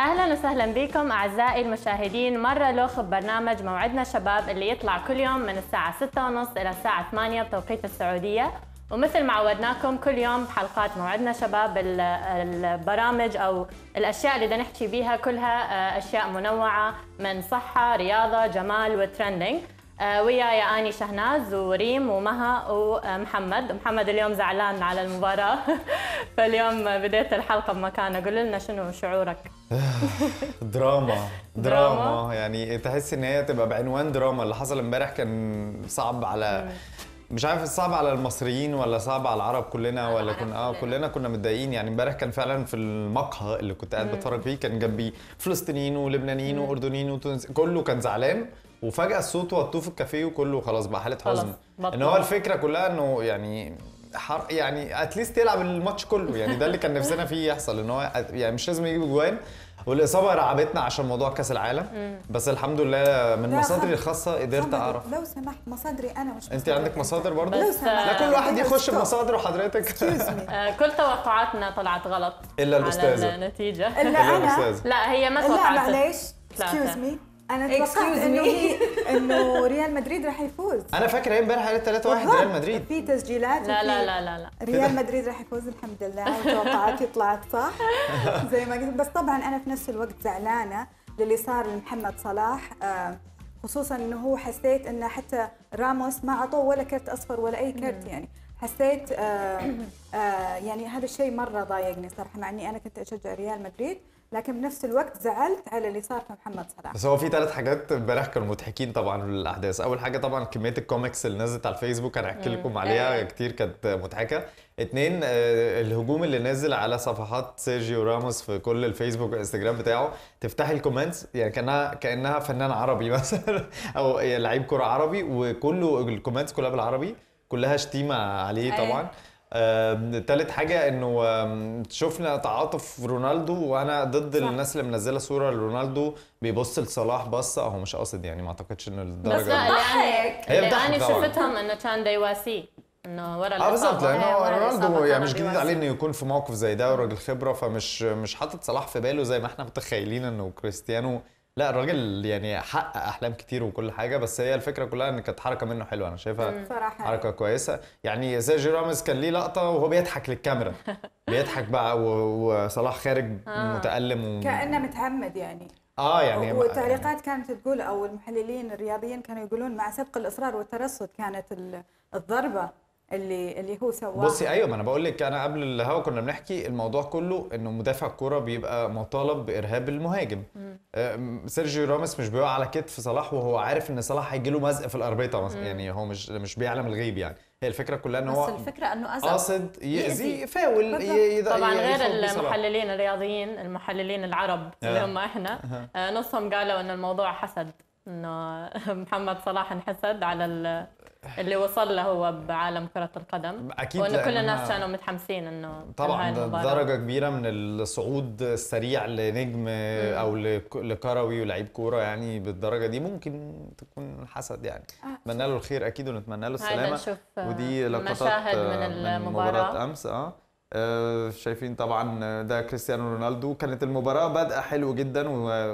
اهلا وسهلا بكم اعزائي المشاهدين مره لوخ ببرنامج موعدنا شباب اللي يطلع كل يوم من الساعه 6:30 الى الساعه 8 بتوقيت السعوديه ومثل ما عودناكم كل يوم بحلقات موعدنا شباب ال- البرامج او الاشياء اللي بدنا نحكي بيها كلها آه، اشياء منوعه من صحه رياضه جمال وترندنج آه، وياي اني شهناز وريم ومها ومحمد محمد اليوم زعلان على المباراه فاليوم بديت الحلقه بمكانه قول لنا شنو شعورك دراما دراما؟ دراما يعني تحس ان هي تبقى بعنوان دراما اللي حصل امبارح كان صعب على مش عارف صعب على المصريين ولا صعب على العرب كلنا ولا العرب كنا اه كلنا. كلنا كنا متضايقين يعني امبارح كان فعلا في المقهى اللي كنت قاعد بتفرج فيه كان جنبي فلسطينيين ولبنانيين واردنيين وتونس كله كان زعلان وفجاه الصوت وطوه في الكافيه وكله خلاص بقى حاله خلاص، حزن بطل. ان هو الفكره كلها انه يعني حر يعني اتليست يلعب الماتش كله يعني ده اللي كان نفسنا فيه يحصل ان هو يعني مش لازم يجيب جوان والاصابه رعبتنا عشان موضوع كاس العالم بس الحمد لله من لا، مصادري خم- الخاصه قدرت خمر، اعرف لو سمحت مصادري انا مش انت مصادرك عندك مصادر برضه بس، لو سمحت لا كل واحد يخش Stop. بمصادره حضرتك Excuse me. آه، كل توقعاتنا طلعت غلط إلا الأستاذة. على النتيجه الا إلا انا الأستاذ. لا هي ما لا توقعت معليش ثلاثة. اكسكيوز مي انا Excuse توقعت me. انه هي انه ريال مدريد راح يفوز انا فاكر هي امبارح قالت 3 1 ريال مدريد في تسجيلات لا وفي- لا لا لا لا ريال مدريد راح يفوز الحمد لله وتوقعاتي طلعت صح زي ما قلت بس طبعا انا في نفس الوقت زعلانه للي صار لمحمد صلاح آه، خصوصا انه هو حسيت انه حتى راموس ما عطوه ولا كرت اصفر ولا اي كرت يعني حسيت آه آه يعني هذا الشيء مره ضايقني صراحه مع اني انا كنت اشجع ريال مدريد لكن بنفس الوقت زعلت على اللي صار في محمد صلاح بس هو في ثلاث حاجات امبارح كانوا مضحكين طبعا للاحداث اول حاجه طبعا كميه الكوميكس اللي نزلت على الفيسبوك انا هحكي لكم عليها كتير كانت مضحكه اتنين آه، الهجوم اللي نازل على صفحات سيرجيو راموس في كل الفيسبوك والانستجرام بتاعه تفتحي الكومنتس يعني كانها كانها فنان عربي مثلا او لعيب كره عربي وكله الكومنتس كلها بالعربي كلها شتيمه عليه أيوة. طبعا آم، تالت حاجة انه آم، شفنا تعاطف رونالدو وانا ضد صح. الناس اللي منزلة صورة لرونالدو بيبص لصلاح بصة هو مش قاصد يعني ما اعتقدش انه بس الدرجة لا دي. اللي ضحك. أنا- هي اللي بتضحك انا طبعاً. شفتهم انه كان دا يواسيه انه ورا اه بالظبط الإصابة. لانه هي ورا رونالدو الإصابة يعني كان مش جديد بيواسيه. عليه انه يكون في موقف زي ده وراجل خبرة فمش مش حاطط صلاح في باله زي ما احنا متخيلين انه كريستيانو لا الراجل يعني حقق احلام كتير وكل حاجة بس هي الفكرة كلها ان كانت حركة منه حلوة انا شايفها صراحه حركه كويسه يعني سيرجيو راموس كان ليه لقطه وهو بيضحك للكاميرا بيضحك بقى و- وصلاح خارج متالم و... كانه متعمد يعني اه يعني والتعليقات كانت تقول او المحللين الرياضيين كانوا يقولون مع سبق الاصرار والترصد كانت ال- الضربه اللي اللي هو سواها بصي ايوه ما انا بقول لك انا قبل الهوا كنا بنحكي الموضوع كله انه مدافع الكوره بيبقى مطالب بارهاب المهاجم آم، سيرجيو راموس مش بيقع على كتف صلاح وهو عارف ان صلاح هيجي له مزق في الاربطه مثلا يعني هو مش مش بيعلم الغيب يعني هي الفكره كلها ان بس هو الفكره انه اذى قاصد يأذي يأذي. يفاول بالضبط. ي- يض- طبعا غير يخرج بصلاح. المحللين الرياضيين المحللين العرب اللي آه. هم احنا آه، نصهم قالوا انه الموضوع حسد انه محمد صلاح انحسد على ال- اللي وصل له هو بعالم كرة القدم أكيد وانه كل لأنها- الناس كانوا متحمسين انه طبعا تنهي ده المباراة. درجة كبيرة من الصعود السريع لنجم او لك- لكروي ولعيب كورة يعني بالدرجة دي ممكن تكون حسد يعني نتمنى له الخير اكيد ونتمنى له هيدا السلامة نشوف آه، ودي لقطات مشاهد من آه، المباراة مباراة امس اه آه، شايفين طبعا ده كريستيانو رونالدو كانت المباراة بادئة حلو جدا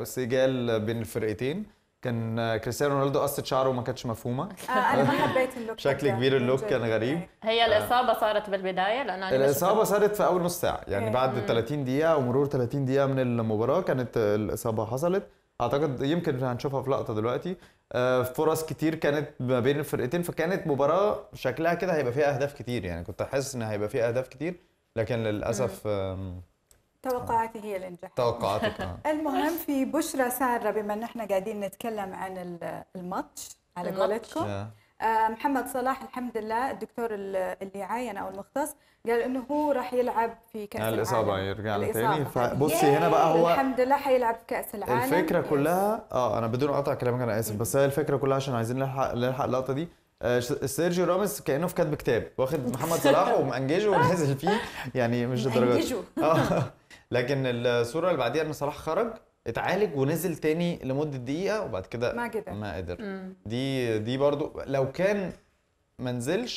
وسجال بين الفرقتين كان آه، كريستيانو رونالدو قصة شعره ما كانتش مفهومة آه انا ما حبيت اللوك بشكل ده. كبير اللوك من جد. كان غريب هي الإصابة صارت بالبداية لأن أنا ما الإصابة شفتها. صارت في أول نص ساعة يعني إيه. بعد 30 دقيقة أو مرور 30 دقيقة من المباراة كانت الإصابة حصلت أعتقد يمكن هنشوفها في لقطة دلوقتي آه، فرص كتير كانت ما بين الفرقتين فكانت مباراة شكلها كده هيبقى فيها أهداف كتير يعني كنت حاسس إن هيبقى فيها أهداف كتير لكن للأسف آم، توقعاتي هي اللي نجحت توقعاتك آه. المهم في بشرى ساره بما ان احنا قاعدين نتكلم عن ال- الماتش على الماتش. قولتكم آه. آه، محمد صلاح الحمد لله الدكتور ال- اللي عاين او المختص قال انه هو راح يلعب في كاس العالم الإصابة يرجع لها تاني الإصابة. فبصي هنا بقى هو الحمد لله حيلعب في كاس العالم الفكره يس. كلها اه انا بدون قطع كلامك انا اسف بس هي الفكره كلها عشان عايزين نلحق نلحق اللقطه دي آه، ش- سيرجيو راموس كانه في كاتب كتاب واخد محمد صلاح ومأنججه ونازل فيه يعني مش الدرجه دي. أنججه. اه لكن الصوره اللي بعديها ان صلاح خرج اتعالج ونزل تاني لمده دقيقه وبعد كده ما قدر. ما قدر مم. دي دي برضو لو كان ما نزلش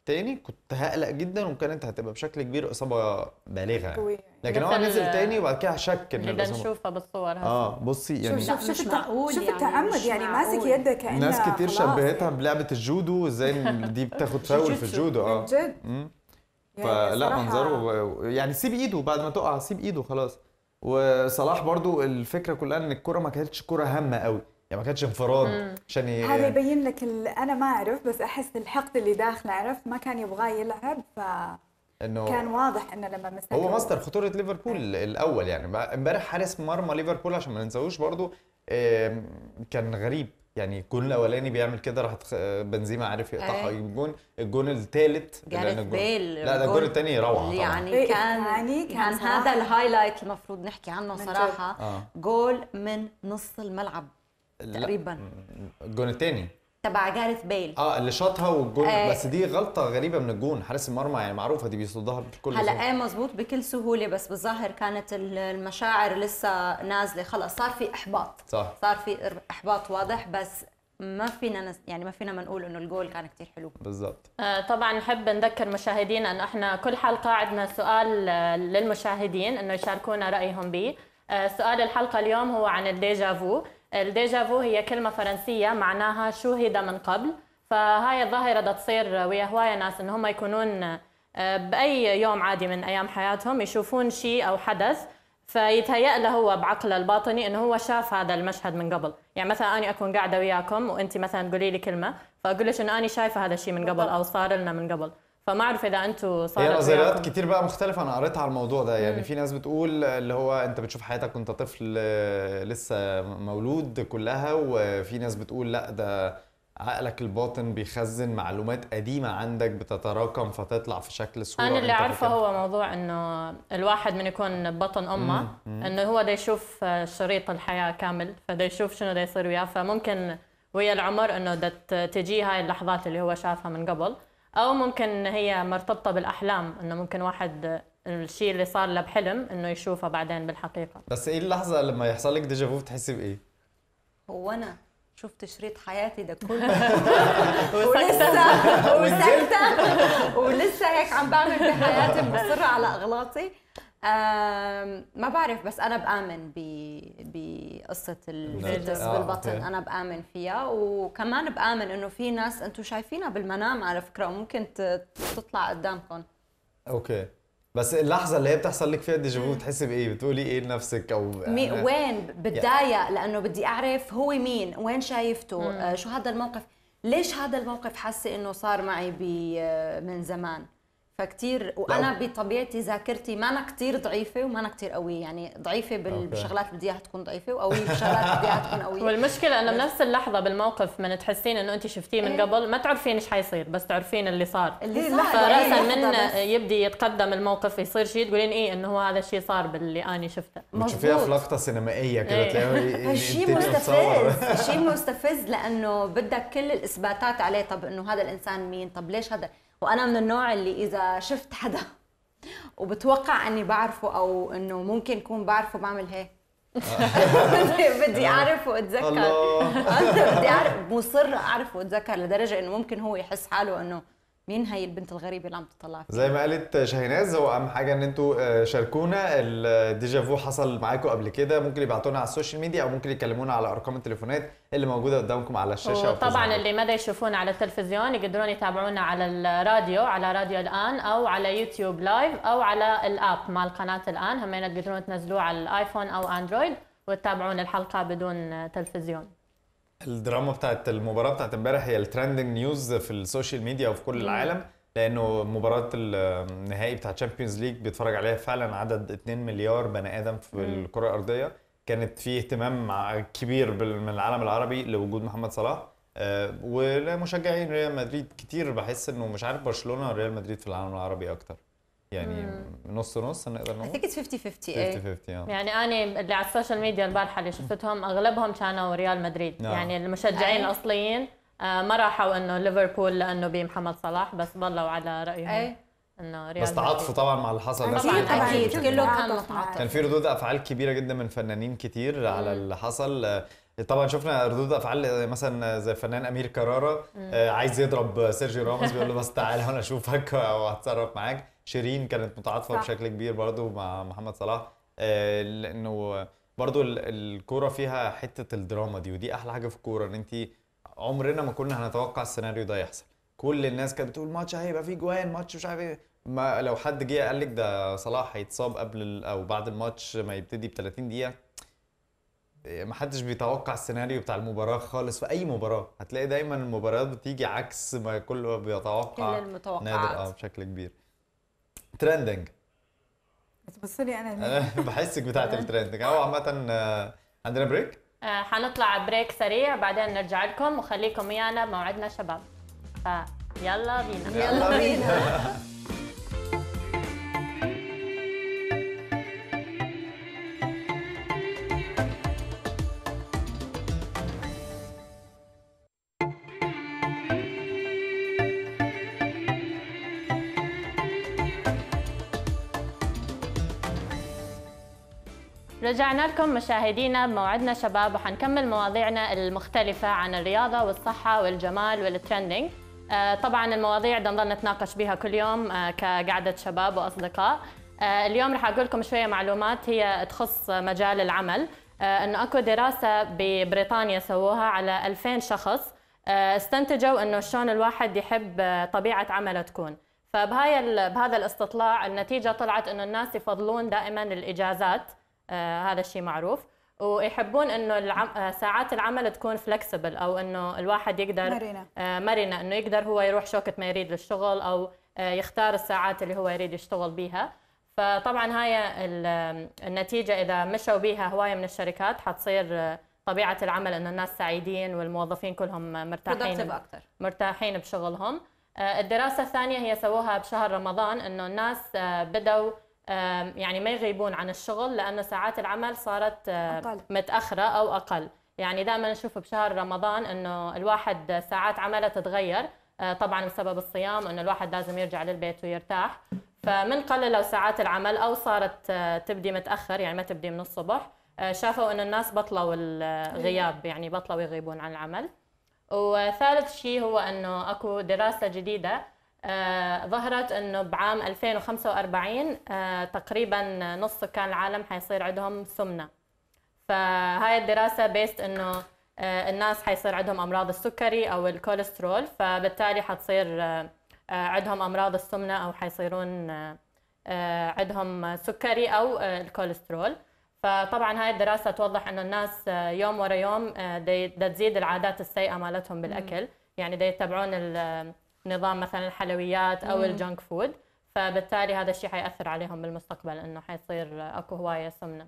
تاني كنت هقلق جدا وكانت هتبقى بشكل كبير اصابه بالغه يعني. قوية. لكن هو مثل- نزل تاني وبعد كده شك ان اللي بدنا الإصابة- نشوفها بالصور هسه اه بصي يعني شوف لا، شوف مش شوف معقول شوف يعني، التعمد مش يعني ماسك معقول. يده كانه ناس كتير خلاص شبهتها يعني. بلعبه الجودو ازاي إن دي بتاخد فاول في جوجيتسو. الجودو اه من جد مم. يعني فلا صراحة منظره يعني سيب ايده بعد ما تقع سيب ايده خلاص وصلاح برضو الفكره كلها ان الكره ما كانتش كره هامه قوي يعني ما كانتش انفراد عشان ي... هذا يبين لك ال- انا ما اعرف بس احس الحقد اللي داخله عرفت ما كان يبغاه يلعب فكان انه واضح انه لما مسك هو ماستر خطوره ليفربول الاول يعني بقى- امبارح حارس مرمى ليفربول عشان ما ننساهوش برضو آم، كان غريب يعني الجون الاولاني بيعمل كده راح بنزيما عارف يقطعها أي. يجيب الجون الجون الثالث جاريث بيل لا ده الجون الثاني روعه طبعا يعني إيه، كان يعني كان كان صراحة. هذا الهايلايت المفروض نحكي عنه من جد. صراحه اه جول من نص الملعب لا، تقريبا الجون الثاني تبع جاريث بيل اه اللي شاطها والجون آه. بس دي غلطه غريبه من الجون حارس المرمى يعني معروفه دي بيصدها بكل هلا سهولة. ايه مزبوط بكل سهوله بس بالظاهر كانت ال- المشاعر لسه نازله خلص صار في احباط صح صار في احباط واضح بس ما فينا نس... يعني ما فينا ما نقول انه الجول كان كتير حلو بالظبط آه، طبعا نحب نذكر مشاهدينا انه احنا كل حلقه عندنا سؤال آه، للمشاهدين انه يشاركونا رايهم به آه، سؤال الحلقه اليوم هو عن الديجافو الديجافو هي كلمه فرنسيه معناها شوهد من قبل فهاي الظاهره بدها تصير ويا هوايه ناس ان هم يكونون آه، باي يوم عادي من ايام حياتهم يشوفون شيء او حدث فيتهيأ له هو بعقله الباطني انه هو شاف هذا المشهد من قبل، يعني مثلا انا اكون قاعده وياكم وانت مثلا تقولي لي كلمه فاقول لك انه انا شايفه هذا الشيء من قبل او صار لنا من قبل، فما اعرف اذا انتم صار هي نظريات كتير بقى مختلفه انا قريتها على الموضوع ده يعني في ناس بتقول اللي هو انت بتشوف حياتك وانت طفل آه، لسه مولود كلها وفي ناس بتقول لا ده عقلك الباطن بيخزن معلومات قديمه عندك بتتراكم فتطلع في شكل صوره انا اللي أنت اعرفه فاكرها. هو موضوع انه الواحد من يكون ببطن امه انه هو دا يشوف شريط الحياه كامل فدا يشوف شنو دا يصير وياه فممكن ويا العمر انه دا ت- تجي هاي اللحظات اللي هو شافها من قبل او ممكن هي مرتبطه بالاحلام انه ممكن واحد الشيء اللي صار له بحلم انه يشوفه بعدين بالحقيقه بس ايه اللحظه لما يحصل لك ديجافو بتحسي بايه؟ هو انا شفت شريط حياتي ده كله ولسه وساكته ولسه هيك عم بعمل بحياتي مصره على اغلاطي آم، ما بعرف بس انا بامن ب- بقصه الفيتس آه، بالبطن أوكي. انا بامن فيها وكمان بامن انه في ناس انتم شايفينها بالمنام على فكره وممكن ت- تطلع قدامكم اوكي بس اللحظه اللي هي بتحصل لك فيها ديجافو بتحسي بايه؟ بتقولي ايه لنفسك او مي أنا- وين بتضايق لانه بدي اعرف هو مين وين شايفته آه شو هذا الموقف ليش هذا الموقف حاسه انه صار معي ب- آه، من زمان فكتير وانا بطبيعتي ذاكرتي ما انا كتير ضعيفه وما انا كتير قوية يعني ضعيفه بال- أوكي. بالشغلات اللي بدي اياها تكون ضعيفه وقويه بالشغلات اللي بدي اياها تكون قويه والمشكله انه بنفس اللحظه بالموقف من تحسين انه انت شفتيه من إيه. قبل ما تعرفين ايش حيصير بس تعرفين اللي صار اللي هي صار اللحظة هي فراسا لحظة من بس. يبدي يتقدم الموقف يصير شيء تقولين ايه انه هو هذا الشيء صار باللي اني شفته بتشوفيها في مزبوط. لقطه سينمائيه كده إيه. تلاقيها هالشيء مستفز شيء مستفز لانه بدك كل الاثباتات عليه طب انه هذا الانسان مين طب ليش هذا وانا من النوع اللي اذا شفت حدا وبتوقع اني بعرفه او انه ممكن اكون بعرفه بعمل هيك بدي- بدي اعرف واتذكر الله أنا بدي اعرف مصر اعرف واتذكر لدرجه انه ممكن هو يحس حاله انه مين هي البنت الغريبه اللي عم تطلع فيها زي ما قالت شاهيناز هو اهم حاجه ان انتوا آه، شاركونا الديجافو حصل معاكم قبل كده ممكن يبعتونا على السوشيال ميديا او ممكن يكلمونا على ارقام التليفونات اللي موجوده قدامكم على الشاشه أو في وطبعا الزمن. اللي ما دا يشوفونا على التلفزيون يقدرون يتابعونا على الراديو على راديو الان او على يوتيوب لايف او على الاب مال قناه الان همين تقدرون تنزلوه على الايفون او اندرويد وتتابعون الحلقه بدون تلفزيون الدراما بتاعت المباراه بتاعت امبارح هي الترندنج نيوز في السوشيال ميديا وفي كل العالم لانه مباراه النهائي بتاع تشامبيونز ليج بيتفرج عليها فعلا عدد 2 مليار بني ادم في الكره الارضيه كانت في اهتمام مع- كبير بال- من العالم العربي لوجود محمد صلاح آه، ولمشجعين ريال مدريد كتير بحس انه مش عارف برشلونه ولا ريال مدريد في العالم العربي اكتر يعني نص نص نقدر I نقول think it's 50 50 50 ايه 50 اه يعني انا اللي على السوشيال ميديا البارحه اللي شفتهم اغلبهم كانوا ريال مدريد نعم. يعني المشجعين أي. الاصليين آه، ما راحوا انه ليفربول لانه بمحمد صلاح بس ضلوا على رايهم ايه انه ريال بس تعاطفوا مدريد. طبعا مع اللي حصل ده أكيد، في الحلقة أكيد. بشكل كله كبير. كان تعاطف متعاطف. معاه. كان في ردود افعال كبيره جدا من فنانين كتير على اللي حصل آه، طبعا شفنا ردود افعال مثلا زي الفنان امير كرارة آه، عايز يضرب سيرجيو راموس بيقول له بس تعالى وانا اشوفك وهتصرف معاك شيرين كانت متعاطفه صح. بشكل كبير برضو مع محمد صلاح آه، لانه برضو ال- الكوره فيها حته الدراما دي ودي احلى حاجه في الكوره ان انت عمرنا ما كنا هنتوقع السيناريو ده يحصل كل الناس كانت بتقول ماتش هيبقى فيه جوان ماتش مش عارف ايه ما لو حد جه قال لك ده صلاح هيتصاب قبل ال- او بعد الماتش ما يبتدي ب 30 دقيقه ما حدش بيتوقع السيناريو بتاع المباراة خالص في أي مباراة هتلاقي دايما المباريات بتيجي عكس ما كله بيتوقع كل المتوقعات. نادر اه بشكل كبير ترندنج بس بص لي انا ليه؟ بحسك بتاعت الترندنج هو عامة آه، عندنا بريك آه، حنطلع بريك سريع بعدين نرجع لكم وخليكم ويانا بموعدنا شباب فيلا بينا يلا بينا رجعنا لكم مشاهدينا بموعدنا شباب وحنكمل مواضيعنا المختلفة عن الرياضة والصحة والجمال والترندنج آه، طبعا المواضيع بدنا نضل نتناقش بها كل يوم آه، كقعدة شباب وأصدقاء آه، اليوم رح أقول لكم شوية معلومات هي تخص مجال العمل آه، أنه أكو دراسة ببريطانيا سووها على 2000 شخص آه، استنتجوا أنه شلون الواحد يحب آه، طبيعة عمله تكون فبهاي ال- بهذا الاستطلاع النتيجة طلعت أنه الناس يفضلون دائما الإجازات آه هذا الشيء معروف ويحبون انه العم... آه ساعات العمل تكون فلكسبل او انه الواحد يقدر مرنة. آه مرنه انه يقدر هو يروح شوكة ما يريد للشغل او آه يختار الساعات اللي هو يريد يشتغل بيها فطبعا هاي ال- النتيجة إذا مشوا بيها هواية من الشركات حتصير آه، طبيعة العمل إنه الناس سعيدين والموظفين كلهم مرتاحين productive اكثر مرتاحين بشغلهم آه، الدراسة الثانية هي سووها بشهر رمضان انه الناس آه، بدوا آه، يعني ما يغيبون عن الشغل لانه ساعات العمل صارت آه، أقل. متأخرة او اقل يعني دائما نشوف بشهر رمضان انه الواحد ساعات عمله تتغير آه، طبعا بسبب الصيام انه الواحد لازم يرجع للبيت ويرتاح فمن قللوا ساعات العمل او صارت آه، تبدي متاخر يعني ما تبدي من الصبح آه، شافوا انه الناس بطلوا الغياب يعني بطلوا يغيبون عن العمل وثالث شيء هو انه اكو دراسه جديده آه، ظهرت انه بعام 2045 آه، تقريبا نص سكان العالم حيصير عندهم سمنه فهاي الدراسه بيست انه آه، الناس حيصير عندهم امراض السكري او الكوليسترول فبالتالي حتصير آه، آه، عندهم امراض السمنه او حيصيرون آه، آه، عندهم سكري او آه، الكوليسترول فطبعا هاي الدراسه توضح انه الناس آه، يوم ورا يوم آه، دي- دا تزيد العادات السيئه مالتهم بالاكل يعني دا يتبعون ال- نظام مثلا الحلويات او الجنك فود فبالتالي هذا الشيء حيأثر عليهم بالمستقبل انه حيصير آه، اكو هوايه سمنه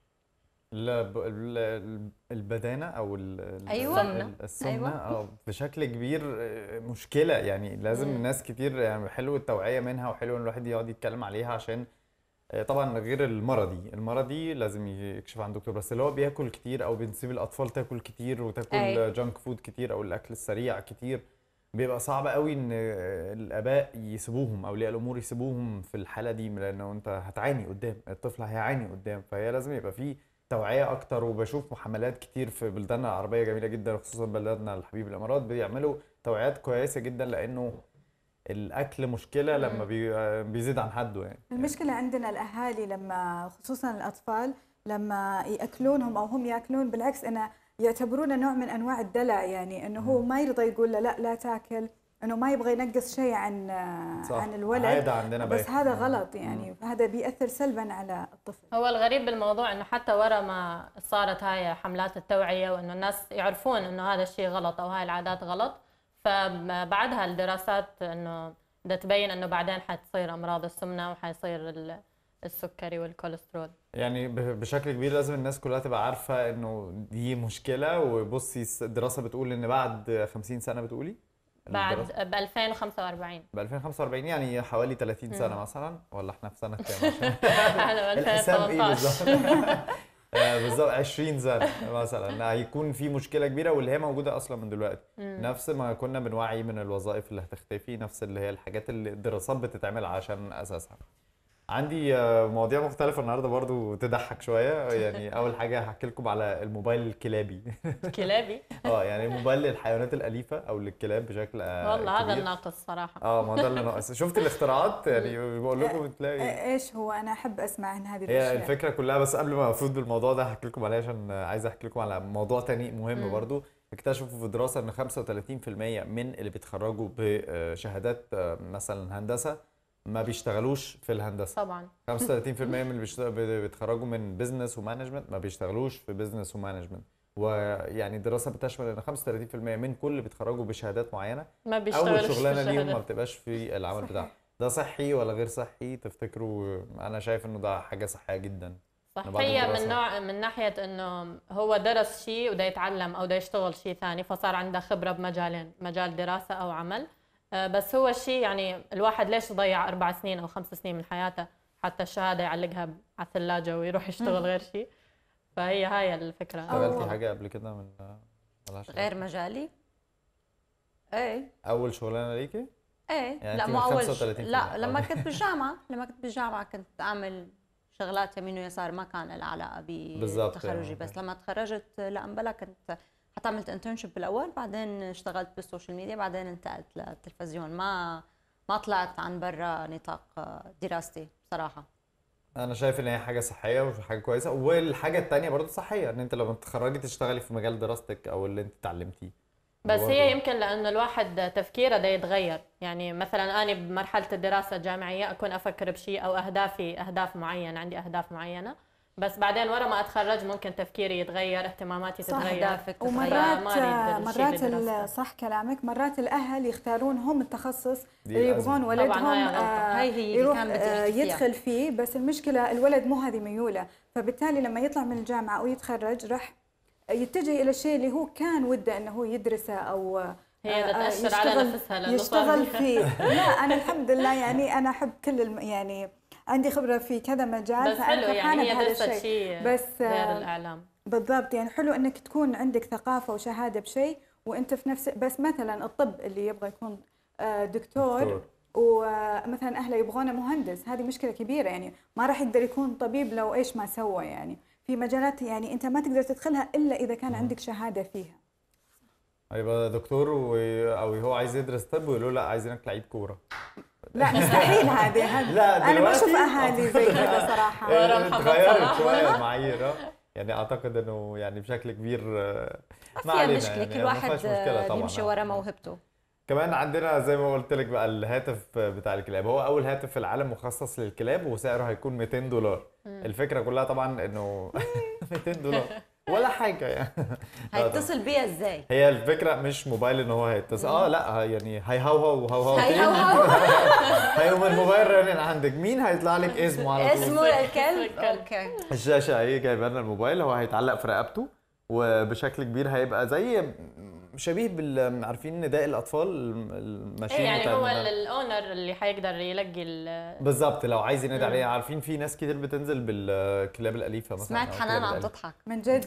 لا ب- ال- ال- البدانه او ال- ال- أيوة. ال- السمنه أيوة. اه بشكل كبير آه، مشكله يعني لازم مم. الناس كتير يعني حلو التوعيه منها وحلو ان الواحد يقعد يتكلم عليها عشان آه، طبعا غير المرضي المرضي لازم يكشف عن دكتور بس اللي هو بياكل كتير او بنسيب الاطفال تاكل كتير وتاكل أي. جانك فود كتير او الاكل السريع كتير بيبقى صعب قوي ان آه، الاباء يسيبوهم اولياء الامور يسيبوهم في الحاله دي لانه انت هتعاني قدام الطفل هيعاني قدام فهي لازم يبقى فيه توعيه اكتر وبشوف محملات كتير في بلداننا العربيه جميله جدا خصوصا بلدنا الحبيب الامارات بيعملوا توعيات كويسه جدا لانه الاكل مشكله لما بي آه، بيزيد عن حده يعني المشكلة عندنا الأهالي لما خصوصا الأطفال لما يأكلونهم أو هم يأكلون بالعكس أنا يعتبرونه نوع من أنواع الدلع يعني أنه هو ما يرضى يقول له لا لا تاكل أنه ما يبغى ينقص شيء عن صح. عن الولد عادة عندنا بس بقت. هذا غلط يعني هذا بيأثر سلبا على الطفل هو الغريب بالموضوع انه حتى ورا ما صارت هاي حملات التوعيه وانه الناس يعرفون انه هذا الشيء غلط او هاي العادات غلط فبعدها الدراسات انه بدها تبين انه بعدين حتصير امراض السمنه وحيصير ال- السكري والكوليسترول يعني ب- بشكل كبير لازم الناس كلها تبقى عارفه انه دي مشكله وبصي الس- الدراسه بتقول ان بعد 50 سنه بتقولي بعد الدراسة؟ ب 2045 ب 2045 يعني حوالي 30 سنه مثلا ولا احنا في سنه كام عشان احنا ب الحساب ايه 2018 بالظبط آه، بالظبط 20 سنه مثلا هيكون في مشكله كبيره واللي هي موجوده اصلا من دلوقتي نفس ما كنا بنوعي من الوظائف اللي هتختفي نفس اللي هي الحاجات اللي الدراسات بتتعمل عشان اساسها عندي آه، مواضيع مختلفة النهاردة برضو تضحك شوية يعني أول حاجة هحكي لكم على الموبايل الكلابي كلابي اه يعني موبايل للحيوانات الأليفة أو للكلاب بشكل آه، والله هذا كبير. الناقص صراحه اه ما ده اللي ناقص شفت الاختراعات يعني بقول لكم تلاقي ايش هو انا احب اسمع عن هذه هي الاشياء الفكره كلها بس قبل ما افوت بالموضوع ده هحكي لكم عليه عشان عايز احكي لكم على موضوع تاني مهم مم. برضو اكتشفوا في دراسه ان 35% من اللي بيتخرجوا بشهادات آه، مثلا هندسه ما بيشتغلوش في الهندسه طبعا 35% من اللي بيشت- بيتخرجوا من بزنس ومانجمنت ما بيشتغلوش في بزنس ومانجمنت ويعني الدراسه بتشمل ان 35% من كل اللي بيتخرجوا بشهادات معينه ما بيشتغلوش اول شغلانه في ليهم ما الشهادة. بتبقاش في العمل صحيح. بتاعهم ده صحي ولا غير صحي تفتكروا انا شايف انه ده حاجه صحيه جدا بعد صحية الدراسة. من نوع من ناحية انه هو درس شيء وده يتعلم او ده يشتغل شيء ثاني فصار عنده خبرة بمجالين مجال دراسة او عمل آه، بس هو الشيء يعني الواحد ليش يضيع اربع سنين او خمس سنين من حياته حتى الشهادة يعلقها على الثلاجة ويروح يشتغل غير شيء فهي هاي الفكرة اشتغلتي حاجه قبل كده من ملهاش غير مجالي ايه اول شغلانه ليكي ايه يعني لا أنت مو من اول 35 لا سنة. لما كنت بالجامعه لما كنت بالجامعه كنت اعمل شغلات يمين ويسار ما كان لها علاقه بالضبط بتخرجي يعني. بس لما تخرجت لا امبلا كنت حتى عملت انترنشيب بالاول بعدين اشتغلت بالسوشيال ميديا بعدين انتقلت للتلفزيون ما ما طلعت عن برا نطاق دراستي بصراحه انا شايف ان هي حاجه صحيه وحاجه كويسه والحاجه التانية برضه صحيه ان انت لما تتخرجي تشتغلي في مجال دراستك او اللي انت اتعلمتيه بس برضه. هي يمكن لانه الواحد تفكيره ده يتغير يعني مثلا انا بمرحله الدراسه الجامعيه اكون افكر بشيء او اهدافي اهداف معينه عندي اهداف معينه بس بعدين ورا ما اتخرج ممكن تفكيري يتغير اهتماماتي صح، تتغير أهدافك تتغير. ومرات ما أريد الشيء مرات اللي ال- درسته. صح كلامك مرات الاهل يختارون هم التخصص دي اللي الأزمة. يبغون طبعاً ولدهم هاي غلطة. آه، هاي هي اللي يروح كان بدي آه، أحكي فيها. يدخل فيه بس المشكله الولد مو هذه ميوله فبالتالي لما يطلع من الجامعه او يتخرج راح يتجه الى الشيء اللي هو كان وده انه هو يدرسه او هي آه، آه، تأشر على يشتغل- نفسها لأنه صار يشتغل فيها. فيه لا انا الحمد لله يعني انا احب كل الم... يعني عندي خبره في كذا مجال بس فأنا حلو فرحانة يعني هي بهذا درست الشيء. شيء بس غير آه، الاعلام بالضبط يعني حلو انك تكون عندك ثقافه وشهاده بشيء وانت في نفس بس مثلا الطب اللي يبغى يكون آه، دكتور دكتور. ومثلا اهله يبغونه مهندس هذه مشكله كبيره يعني ما راح يقدر يكون طبيب لو ايش ما سوى يعني في مجالات يعني انت ما تقدر تدخلها الا اذا كان عندك شهاده فيها هيبقى دكتور و... او هو عايز يدرس طب ويقولوا له لا عايزينك لعيب كوره لا مستحيل هذه هذه- لا انا دلوقتي بشوف اهالي زي كذا صراحه ورا محمد اتغيرت صلاح. شويه المعايير اه يعني اعتقد انه يعني بشكل كبير آه، ما فيها علينا مشكله يعني كل ما واحد فيهاش مشكله طبعا بيمشي آه. ورا موهبته كمان عندنا زي ما قلت لك بقى الهاتف بتاع الكلاب هو اول هاتف في العالم مخصص للكلاب وسعره هيكون 200 دولار الفكره كلها طبعا انه 200 دولار ولا حاجه يعني لا طبعاً. هيتصل بيها ازاي هي الفكره مش موبايل ان هو هيتصل اه لا يعني هيهوهو وهوهو هي هو هو هيقوم الموبايل رنن عندك مين هيطلع لك اسمه على طول اسمه الكلب الكلب. اوكي الشاشه اهي جايبه لنا الموبايل هو هيتعلق في رقبته وبشكل كبير هيبقى زي شبيه بال عارفين نداء الاطفال الماشين إيه يعني بتاع هو النداء. الاونر اللي حيقدر يلقي ال- بالظبط لو عايز ينادي عليه عارفين في ناس كتير بتنزل بالكلاب الاليفه مثلا سمعت أو حنان الكلاب عم الأليفة. تضحك من جد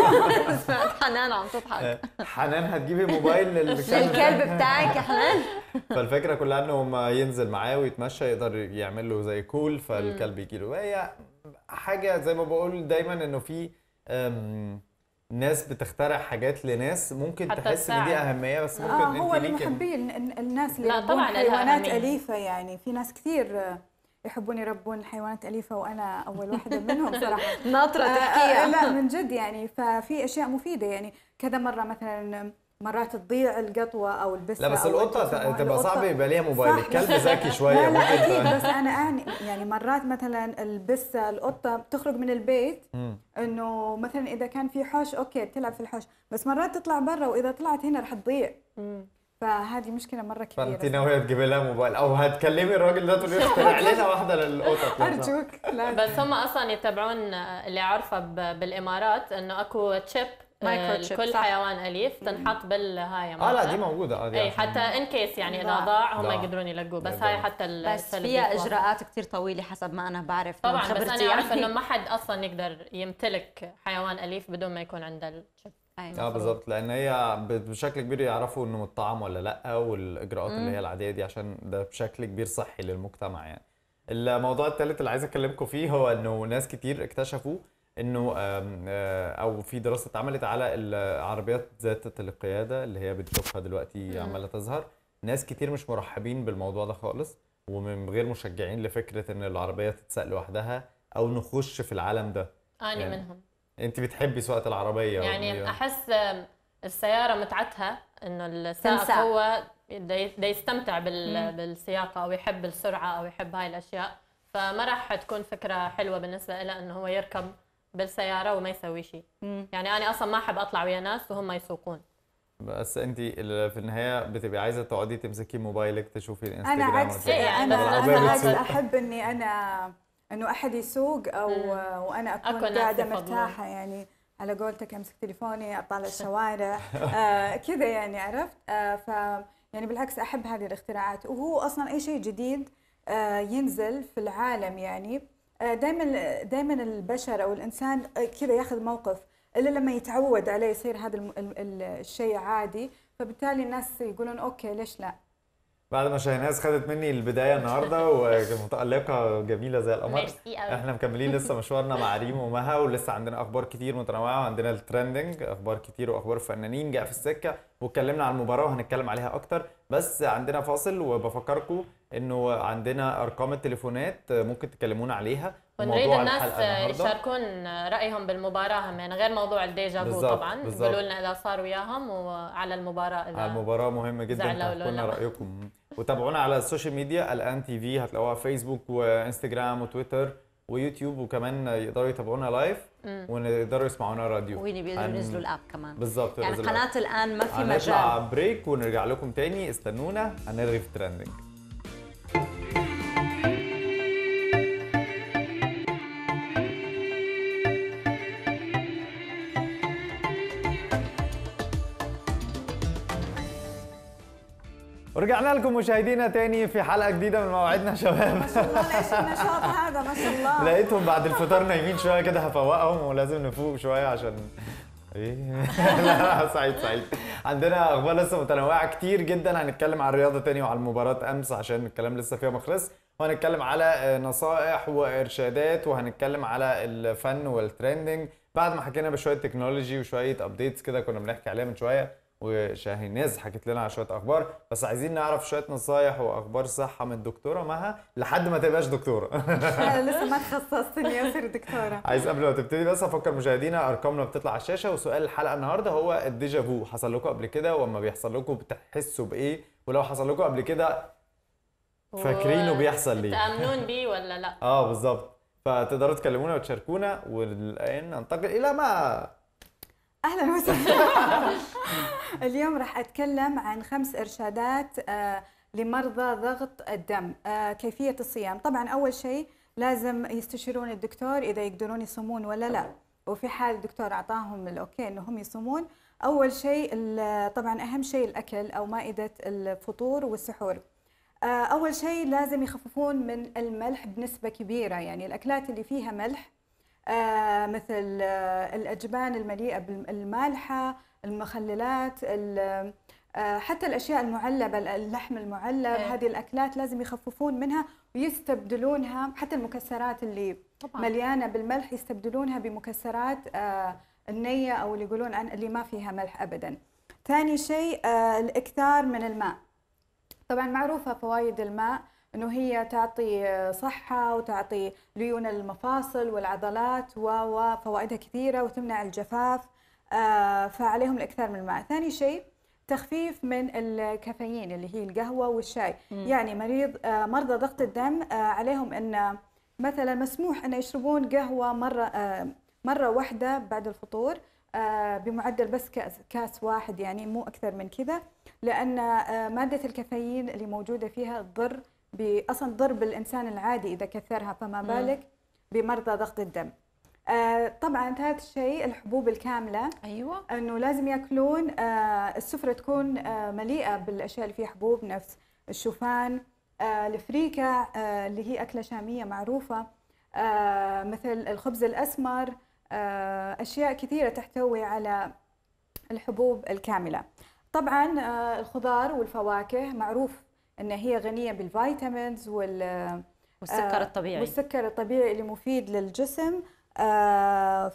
سمعت حنان عم تضحك حنان هتجيبي موبايل للكلب للكلب بتاعك يا حنان فالفكره كلها انه ما ينزل معاه ويتمشى يقدر يعمل له زي كول فالكلب يجي له هي حاجه زي ما بقول دايما انه في أم، ناس بتخترع حاجات لناس ممكن حتى تحس ان دي تساعد. اهميه بس ممكن اه هو انت ليكي المحبين ال- الناس اللي لا، يربون طبعاً لها حيوانات أهمية. أليفة يعني في ناس كثير آه، يحبون يربون حيوانات أليفة وأنا أول واحدة منهم صراحة ناطره آه، آه، تحكيها لا من جد يعني ففي أشياء مفيدة يعني كذا مرة مثلا مرات تضيع القطوة أو البسة لا بس أو القطه الجزمة. تبقى القطة- صعب يبقى ليها موبايل صح. الكلب ذكي شويه لا لا ممكن اكيد ف- بس انا اعني يعني مرات مثلا البسه القطه بتخرج من البيت مم. انه مثلا اذا كان في حوش اوكي تلعب في الحوش بس مرات تطلع برا واذا طلعت هنا رح تضيع فهذه مشكله مره فانت كبيره ناويه تجيبي لها موبايل او هتكلمي الراجل ده تقولي له اخترع لنا واحده للقطط ارجوك لا بس هم اصلا يتبعون اللي عارفه ب- بالامارات انه اكو تشيب مايكرو تشيب، كل صح. حيوان اليف تنحط بالهاي اه لا دي موجوده اه دي اي عشان- حتى ان كيس يعني اذا ضاع. ضاع هم ضاع. يقدرون يلقوه بس ضاع. هاي حتى ال- بس السلب فيها بيطلع. اجراءات كتير طويله حسب ما انا بعرف من طبعا بس خبرتي انا اعرف يعني. انه ما حد اصلا يقدر يمتلك حيوان اليف بدون ما يكون عنده الشيب أيوة. اه بالظبط لان هي ب- بشكل كبير يعرفوا انه متطعم ولا لا والاجراءات اللي هي العاديه دي عشان ده بشكل كبير صحي للمجتمع يعني الموضوع الثالث اللي عايز اكلمكم فيه هو انه ناس كتير اكتشفوا انه آم، آه، او في دراسه اتعملت على العربيات ذات القياده اللي هي بنشوفها دلوقتي عماله تظهر ناس كتير مش مرحبين بالموضوع ده خالص ومن غير مشجعين لفكره ان العربيه تتساق لوحدها او نخش في العالم ده اني يعني منهم انت بتحبي سواقه العربيه يعني و- احس السياره متعتها انه السائق تنساق. هو بده بده يستمتع بال... بالسياقه او يحب السرعه او يحب هاي الاشياء فما راح تكون فكره حلوه بالنسبه له انه هو يركب بالسياره وما يسوي شيء يعني انا اصلا ما احب اطلع ويا ناس وهم يسوقون بس انت ال- في النهايه بتبقي عايزه تقعدي تمسكي موبايلك تشوفي انا الانستجرام عكس وتشوفي- يعني انا بس انا العربية عكس بتسوق. احب اني انا انه احد يسوق او وانا اكون أكو ناس قاعده يفضلون. مرتاحه يعني على قولتك امسك تليفوني اطالع الشوارع آه كذا يعني عرفت آه ف يعني بالعكس احب هذه الاختراعات وهو اصلا اي شيء جديد آه ينزل في العالم يعني دائما دائما البشر او الانسان آه، كذا ياخذ موقف الا لما يتعود عليه يصير هذا الم- ال- ال- الشيء عادي فبالتالي الناس يقولون اوكي ليش لا بعد ما شاهناز خدت مني البدايه النهارده ومتالقه جميله زي القمر ميرسي قوي. احنا مكملين لسه مشوارنا مع ريم ومها ولسه عندنا اخبار كتير متنوعه وعندنا الترندنج اخبار كتير واخبار فنانين جاء في السكه واتكلمنا عن المباراه وهنتكلم عليها اكتر بس عندنا فاصل وبفكركم انه عندنا ارقام التليفونات ممكن تكلمونا عليها ونريد وموضوع الناس الحلقة النهاردة. يشاركون رايهم بالمباراه هم يعني غير موضوع الديجا فو بالظبط، طبعا بالظبط. يقولوا لنا اذا صار وياهم وعلى المباراه اذا على المباراة مهم جدا زعلوا تحكوا ولا لنا لا. رأيكم وتابعونا على السوشيال ميديا الآن تي في هتلاقوها فيسبوك وانستجرام وتويتر ويوتيوب وكمان يقدروا يتابعونا لايف ويقدروا يسمعونا راديو وين بيقدروا هن- ينزلوا الاب كمان بالظبط يعني ينزلوا الأب. قناه الان ما في هنطلع مجال بريك ونرجع لكم تاني استنونا هنرغي في ترندنج ورجعنا لكم مشاهدينا تاني في حلقه جديده من موعدنا شباب ما شاء الله ليش النشاط هذا ما شاء الله لقيتهم بعد الفطار نايمين شويه كده هفوقهم ولازم نفوق شويه عشان ايه لا لا سعيد سعيد عندنا اخبار لسه متنوعه كتير جدا هنتكلم عن الرياضه تاني وعن مباراه امس عشان الكلام لسه فيها ما خلص وهنتكلم على آه، نصائح وارشادات وهنتكلم على الفن والترندنج بعد ما حكينا بشويه تكنولوجي وشويه ابديتس كده كنا بنحكي عليها من شويه وشاهيناز حكت لنا على شويه اخبار بس عايزين نعرف شويه نصايح واخبار صحه من الدكتوره مها لحد ما تبقاش دكتوره انا لسه ما تخصصت اني اصير دكتوره عايز قبل ما تبتدي بس افكر مشاهدينا ارقامنا بتطلع على الشاشه وسؤال الحلقه النهارده هو الديجا فو حصل لكم قبل كده واما بيحصل لكم بتحسوا بايه ولو حصل لكم قبل كده فاكرينه بيحصل ليه تامنون بيه ولا لا اه بالظبط فتقدروا تكلمونا وتشاركونا والان ننتقل الى ما اهلا وسهلا اليوم راح اتكلم عن خمس ارشادات آه، لمرضى ضغط الدم آه، كيفيه الصيام طبعا اول شيء لازم يستشيرون الدكتور اذا يقدرون يصومون ولا لا وفي حال الدكتور اعطاهم الاوكي انهم يصومون اول شيء ال- طبعا اهم شيء الاكل او مائده الفطور والسحور آه، اول شيء لازم يخففون من الملح بنسبه كبيره يعني الاكلات اللي فيها ملح آه، مثل آه، الأجبان المليئة بالمالحة المخللات ال- آه، حتى الأشياء المعلبة اللحم المعلب إيه. هذه الأكلات لازم يخففون منها ويستبدلونها حتى المكسرات اللي طبعا مليانة بالملح يستبدلونها بمكسرات آه، النية أو اللي يقولون عن اللي ما فيها ملح أبدا ثاني شيء آه، الإكثار من الماء طبعا معروفة فوائد الماء انه هي تعطي صحة وتعطي ليون المفاصل والعضلات و- وفوائدها كثيرة وتمنع الجفاف آه، فعليهم الاكثار من الماء. ثاني شيء تخفيف من الكافيين اللي هي القهوة والشاي، يعني مريض آه، مرضى ضغط الدم آه، عليهم ان مثلا مسموح ان يشربون قهوة مرة آه، مرة واحدة بعد الفطور آه، بمعدل بس كاس كاس واحد يعني مو اكثر من كذا لان آه، ماده الكافيين اللي موجوده فيها تضر ب- اصلا تضر بالانسان العادي اذا كثرها فما بالك بمرضى ضغط الدم. آه، طبعا ثالث شيء الحبوب الكامله ايوه انه لازم ياكلون آه، السفره تكون آه، مليئه بالاشياء اللي فيها حبوب نفس الشوفان آه، الفريكه آه، اللي هي اكله شاميه معروفه آه، مثل الخبز الاسمر آه، اشياء كثيره تحتوي على الحبوب الكامله طبعا آه، الخضار والفواكه معروف ان هي غنيه بالفيتامينز وال والسكر الطبيعي والسكر الطبيعي اللي مفيد للجسم آه،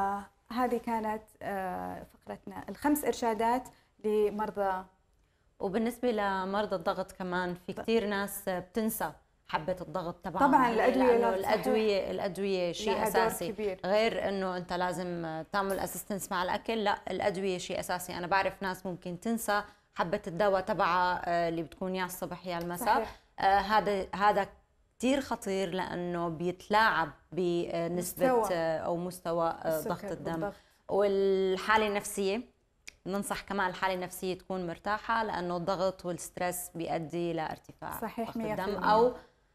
فهذه كانت آه، فقرتنا الخمس ارشادات لمرضى وبالنسبه لمرضى الضغط كمان في كثير ناس بتنسى حبه الضغط تبعهم طبعا الادويه لأنه الادويه الادويه شيء لها دور اساسي كبير. غير انه انت لازم تعمل اسيستنس مع الاكل لا الادويه شيء اساسي انا بعرف ناس ممكن تنسى حبه الدواء تبعها آه، اللي بتكون يا الصبح يا المساء صحيح. آه، هذا هذا كثير خطير لانه بيتلاعب بنسبه مستوى. آه، او مستوى آه، السكر ضغط الدم بالضبط. والحاله النخ ننصح كمان الحالة النفسية تكون مرتاحة لأنه الضغط والستريس بيؤدي لارتفاع صحيح، ضغط مية الدم في المية. أو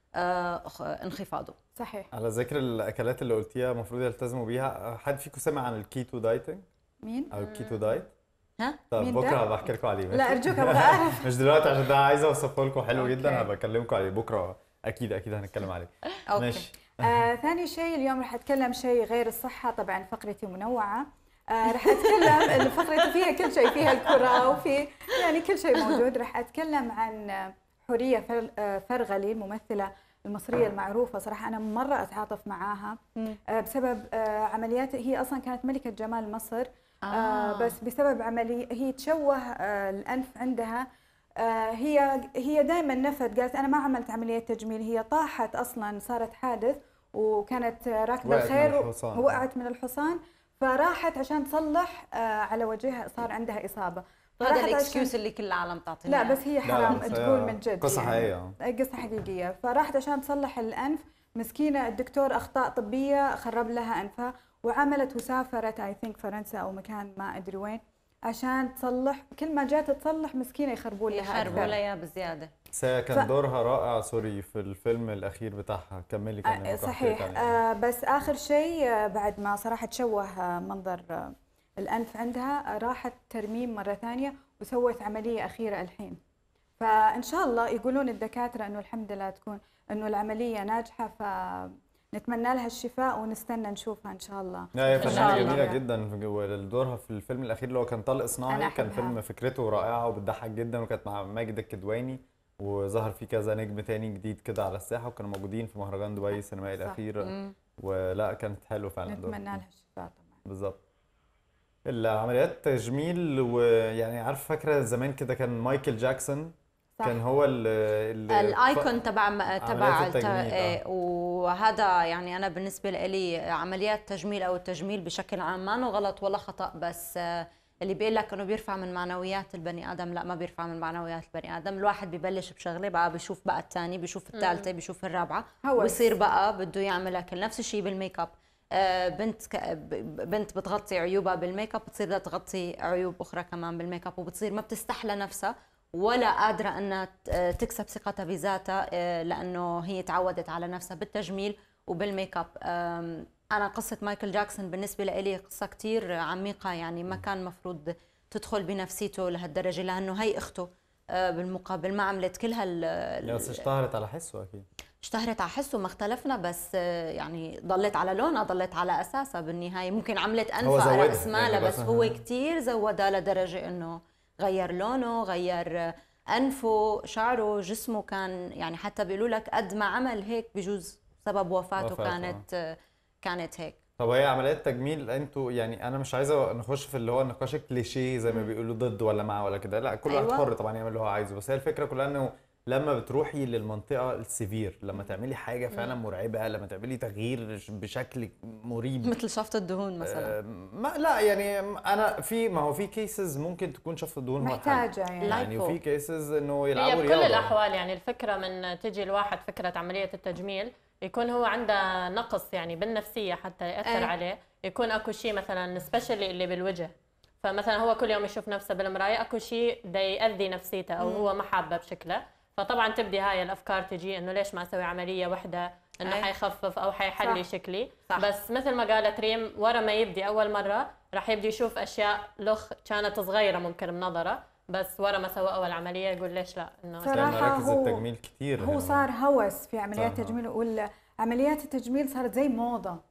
آه، خ- انخفاضه صحيح على ذكر الاكلات اللي قلتيها المفروض يلتزموا بيها حد فيكم سمع عن الكيتو دايتنج مين؟ او الكيتو دايت ها؟ طب مين ده؟ بكره بحكي لكم عليه لا ماشي؟ ارجوك ابغى اعرف مش دلوقتي عشان ده عايز اوصفه لكم حلو أوكي. جدا هبقى اكلمكم عليه بكره اكيد اكيد هنتكلم عليه أوكي. ماشي آه، ثاني شيء اليوم راح اتكلم شيء غير الصحه طبعا فقرتي منوعه آه، راح اتكلم فقرتي فيها كل شيء فيها الكره وفي يعني كل شيء موجود راح اتكلم عن آه، حوريه فر- آه، فرغلي الممثله المصريه المعروفه صراحه انا مره اتعاطف معاها آه، بسبب آه، عمليات هي اصلا كانت ملكه جمال مصر آه. آه. بس بسبب عمليه هي تشوه آه، الانف عندها آه، هي هي دائما نفت قالت انا ما عملت عمليه تجميل هي طاحت اصلا صارت حادث وكانت آه، راكبه وقعت من الخير الحصان. وقعت من الحصان فراحت عشان تصلح آه، على وجهها صار عندها اصابه هذا فراحت الاكسكيوز عشان- اللي كل العالم تعطيه لا بس هي لا، حرام بس هي تقول من جد قصة يعني. حقيقية. أي قصة حقيقية فراحت عشان تصلح الأنف مسكينة الدكتور أخطاء طبية خرب لها أنفها وعملت وسافرت اي ثينك فرنسا أو مكان ما أدري وين عشان تصلح كل ما جات تصلح مسكينة يخربون لها يخربوا أكثر. لها بزياده بس هي كان ف- دورها رائع سوري في الفيلم الاخير بتاعها كملي كان آه، صحيح آه بس آخر شيء آه بعد ما صراحة تشوه آه منظر آه الأنف عندها آه راحت ترميم مرة ثانية وسوت عملية أخيرة الحين فإن شاء الله يقولون الدكاترة إنه الحمد لله تكون إنه العملية ناجحة فنتمنى لها الشفاء ونستنى نشوفها إن شاء الله لا هي إن شاء فنانة الله. جميلة جدا في جو- دورها في الفيلم الأخير اللي هو كان طلق أنا صناعي كان أحبها. فيلم فكرته رائعة وبتضحك جدا وكانت مع ماجد الكدواني وظهر فيه كذا نجم تاني جديد كده على الساحة وكانوا موجودين في مهرجان دبي السينمائي صح. الأخير مم. ولا كانت حلوة فعلا دورها. نتمنى لها الشفاء طبعا بالظبط العمليات تجميل ويعني عارف فاكرة زمان كده كان مايكل جاكسون صح. كان هو ال ال- الايكون تبع تبع الت- التجميل، إيه، آه. وهذا يعني انا بالنسبه لي عمليات تجميل او التجميل بشكل عام ما إنه غلط ولا خطا بس آه، اللي بيقول لك انه بيرفع من معنويات البني ادم لا ما بيرفع من معنويات البني ادم الواحد ببلش بشغله بقى بيشوف بقى الثاني بيشوف الثالثه بيشوف الرابعه هوس. ويصير بقى بده يعمل كل نفس الشيء بالميك اب آه، بنت ك... ب- بنت بتغطي عيوبها بالميك اب بتصير بدها تغطي عيوب اخرى كمان بالميك اب وبتصير ما بتستحلى نفسها ولا قادرة أنها ت- تكسب ثقتها بذاتها آه، لأنه هي تعودت على نفسها بالتجميل وبالميك اب آم، أنا قصة مايكل جاكسون بالنسبة لي قصة كتير عميقة يعني ما كان مفروض تدخل بنفسيته لهالدرجة لأنه هي أخته آه، بالمقابل ما عملت كل هال بس اشتهرت على حسه أكيد اشتهرت على حسه ما اختلفنا بس آه، يعني ضلت على لونها ضلت على اساسها بالنهايه ممكن عملت هو انفها زودها راس مالها يعني بس بس- هو كتير زودها لدرجه انه غير لونه غير آه، انفه شعره جسمه كان يعني حتى بيقولوا لك قد ما عمل هيك بجوز سبب وفاته, وفاته، كانت آه، كانت هيك طب هي عمليات تجميل انتوا يعني انا مش عايزه نخش في اللي هو النقاش الكليشيه زي ما بيقولوا ضد ولا مع ولا كده لا كل واحد أيوة. حر طبعا يعمل اللي هو عايزه بس هي الفكره كلها انه لما بتروحي للمنطقه السيفير لما تعملي حاجه فعلا مرعبه لما تعملي تغيير بشكل مريب مثل شفط الدهون مثلا آه، ما لا يعني انا في ما هو في كيسز ممكن تكون شفط الدهون هو الحل. محتاجة يعني يعني لايفو. وفي كيسز انه هي يلعبوا بكل رياضه الاحوال يعني الفكره من تجي الواحد فكره عمليه التجميل يكون هو عنده نقص يعني بالنفسيه حتى ياثر إيه. عليه يكون اكو شيء مثلا سبيشلي اللي بالوجه فمثلا هو كل يوم يشوف نفسه بالمرايه اكو شيء بده ياذي نفسيته او هو ما حابه بشكله فطبعا تبدي هاي الافكار تجي انه ليش ما اسوي عمليه وحده انه إيه. حيخفف او حيحلي صح. شكلي صح. بس مثل ما قالت ريم ورا ما يبدي اول مره راح يبدي يشوف اشياء لخ كانت صغيره ممكن بنظره بس ورا ما سوى اول عمليه يقول ليش لا انه صراحة كان مراكز هو- التجميل كتير هو هنا. صار هوس في عمليات صح. التجميل والعمليات التجميل صارت زي موضة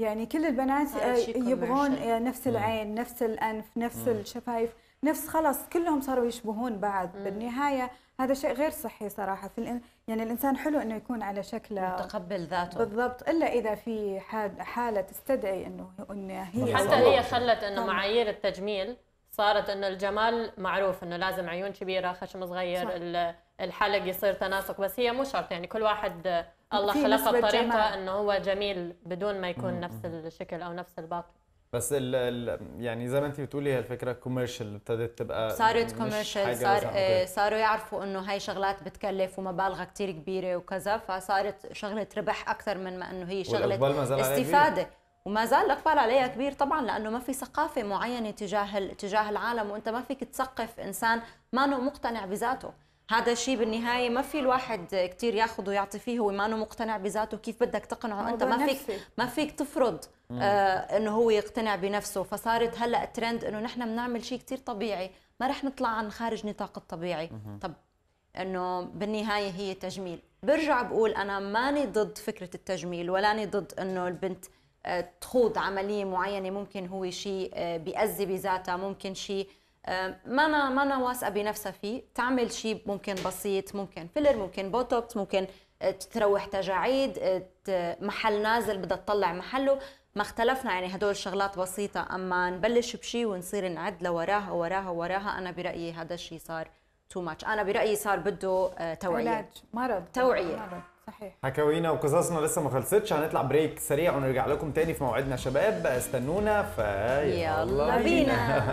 يعني كل البنات صار آه، شي يبغون commercial. آه، نفس العين نفس الانف نفس الشفايف نفس خلاص كلهم صاروا يشبهون بعض بالنهايه هذا شيء غير صحي صراحه في الإن... يعني الانسان حلو انه يكون على شكله متقبل ذاته بالضبط الا اذا في حال- حاله تستدعي انه انه هي حتى بالضبط. هي خلت انه طبعاً. معايير التجميل صارت انه الجمال معروف انه لازم عيون كبيره خشم صغير صح. ال- الحلق يصير تناسق بس هي مو شرط يعني كل واحد آه، الله في خلقه نسبة بطريقه جمال. انه هو جميل بدون ما يكون نفس الشكل او نفس الباطن بس ال ال يعني زي ما انت بتقولي هي الفكره كوميرشال ابتدت تبقى صارت مش كوميرشال حاجة صار مثلاً، آه، أوكي. صاروا يعرفوا انه هاي شغلات بتكلف ومبالغ كتير كبيره وكذا فصارت شغله ربح اكثر من ما انه هي شغله والإقبال ما زال عليها كبير. استفاده وما زال الاقبال عليها كبير طبعا لانه ما في ثقافه معينه تجاه ال- تجاه العالم وانت ما فيك تثقف انسان ما انه مقتنع بذاته هذا الشيء بالنهايه ما في الواحد كتير ياخذ ويعطي فيه هو ما انه مقتنع بذاته كيف بدك تقنعه انت موضوع ما فيك نفسي. ما فيك تفرض آه انه هو يقتنع بنفسه فصارت هلا الترند انه نحن بنعمل شيء كتير طبيعي ما رح نطلع عن خارج نطاق الطبيعي طب انه بالنهايه هي تجميل برجع بقول انا ماني ضد فكره التجميل ولاني ضد انه البنت آه، تخوض عمليه معينه ممكن هو شيء آه، بيأذي بذاتها ممكن شيء آه، ما انا ما انا واثقه بنفسها فيه تعمل شيء ممكن بسيط ممكن فيلر ممكن بوتوكس ممكن آه، تروح تجاعيد آه، ت- محل نازل بدها تطلع محله ما اختلفنا يعني هدول شغلات بسيطة أما نبلش بشيء ونصير نعد لوراها وراها وراها أنا برأيي هذا الشيء صار تو ماتش أنا برأيي صار بده آه، توعية علاج مرض توعية. مرض صحيح حكاوينا وقصصنا لسه ما خلصتش هنطلع بريك سريع ونرجع لكم تاني في موعدنا شباب استنونا ف يلا بينا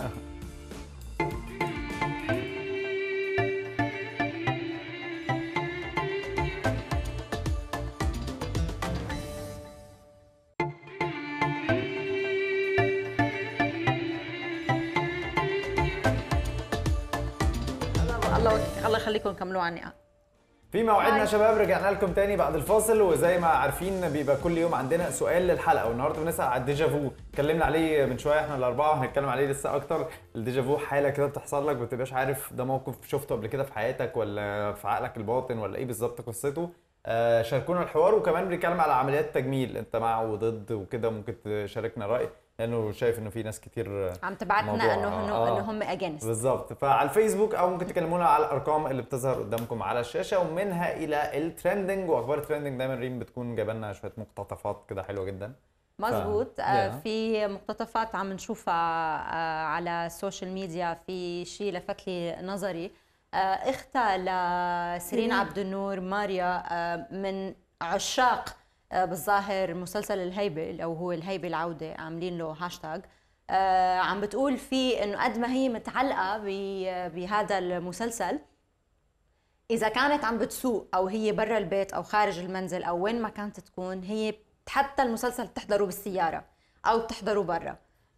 الله الله الله يخليكم كملوا عني في موعدنا شباب رجعنا لكم تاني بعد الفاصل وزي ما عارفين بيبقى كل يوم عندنا سؤال للحلقه والنهارده بنسال على الديجافو اتكلمنا عليه من شويه احنا الاربعه وهنتكلم عليه لسه اكتر الديجافو حاله كده بتحصل لك ما بتبقاش عارف ده موقف شفته قبل كده في حياتك ولا في عقلك الباطن ولا ايه بالظبط قصته آه شاركونا الحوار وكمان بنتكلم على عمليات التجميل انت مع وضد وكده ممكن تشاركنا راي لانه شايف انه في ناس كتير عم تبعتنا موضوع- انه انه آه. انه هم اجينست بالظبط فعلى الفيسبوك او ممكن تكلمونا على الارقام اللي بتظهر قدامكم على الشاشه ومنها الى الترندنج واخبار الترندنج دايما ريم بتكون جايبه لنا شويه مقتطفات كده حلوه جدا مزبوط ف- آه yeah. في مقتطفات عم نشوفها آه على السوشيال ميديا في شيء لفت لي نظري آه اختها لسيرين سيرين. عبد النور ماريا آه من عشاق آه بالظاهر مسلسل الهيبه او هو الهيبه العوده عاملين له هاشتاج آه عم بتقول فيه انه قد ما هي متعلقه ب- بهذا المسلسل اذا كانت عم بتسوق او هي برا البيت او خارج المنزل او وين ما كانت تكون هي حتى المسلسل بتحضره بالسياره او بتحضره برا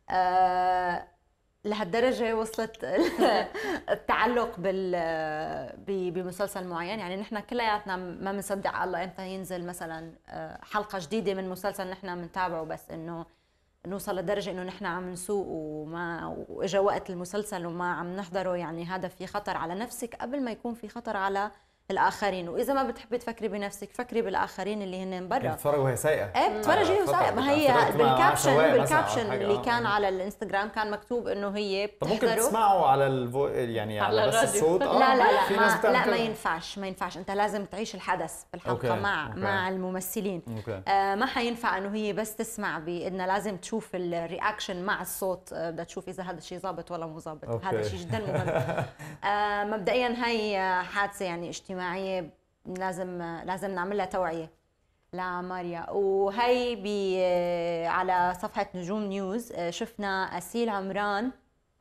آه لهالدرجه وصلت التعلق بال ب- بمسلسل معين يعني نحن كلياتنا ما بنصدق الله امتى ينزل مثلا آه، حلقه جديده من مسلسل نحن بنتابعه بس انه نوصل لدرجه انه نحن عم نسوق وما واجا وقت المسلسل وما عم نحضره يعني هذا في خطر على نفسك قبل ما يكون في خطر على الاخرين واذا ما بتحبي تفكري بنفسك فكري بالاخرين اللي هن برا بتتفرج وهي سايقه ايه بتفرجي آه، وسائل خطر. ما هي اتفرجت مع- مع بالكابشن سواق مثلاً أو بالكابشن حاجة، اللي آه. كان على الانستغرام كان مكتوب انه هي طب ممكن بتحضره تسمعوا على الفو... يعني على, على بس الراديو. الصوت آه، لا لا لا في ناس ما بتعمل لا ما كده. ينفعش ما ينفعش انت لازم تعيش الحدث بالحلقه أوكي، مع أوكي. مع الممثلين اوكي آه ما حينفع انه هي بس تسمع بانها لازم تشوف الرياكشن مع الصوت آه بدها تشوف اذا هذا الشيء ظابط ولا مو ظابط أوكي. هذا شيء جدا مهم آه مبدئيا هي آه، حادثه يعني اجتماعيه لازم آه، لازم نعمل لها توعيه لماريا وهي ب آه، على صفحه نجوم نيوز آه، شفنا اسيل عمران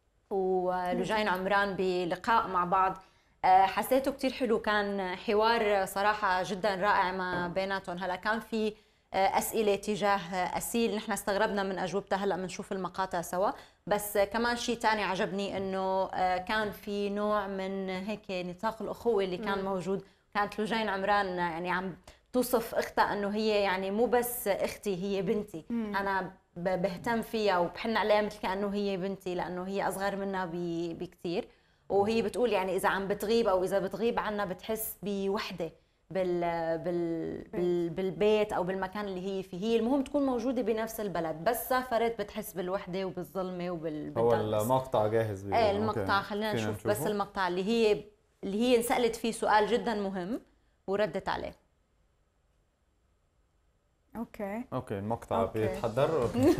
ولجين عمران بلقاء مع بعض آه، حسيته كتير حلو كان حوار صراحة جدا رائع ما بيناتهم هلا كان في آه، أسئلة تجاه آه، أسيل نحن استغربنا من أجوبتها هلا بنشوف المقاطع سوا بس آه، كمان شيء تاني عجبني إنه آه، كان في نوع من هيك نطاق الأخوة اللي كان موجود كانت لجين عمران يعني عم توصف اختها انه هي يعني مو بس اختي هي بنتي انا ب- بهتم فيها وبحن عليها مثل كانه هي بنتي لانه هي اصغر منا ب- بكثير وهي بتقول يعني اذا عم بتغيب او اذا بتغيب عنا بتحس بوحده بال بال بال بالبيت او بالمكان اللي هي فيه هي المهم تكون موجوده بنفس البلد بس سافرت بتحس بالوحده وبالظلمه وبال هو بالدنس. المقطع جاهز بيقولوا. ايه المقطع أوكي. خلينا فينا نشوف بس نشوفه؟ المقطع اللي هي اللي هي انسالت فيه سؤال جدا مهم وردت عليه اوكي اوكي المقطع أوكي. بيتحضر أوكي.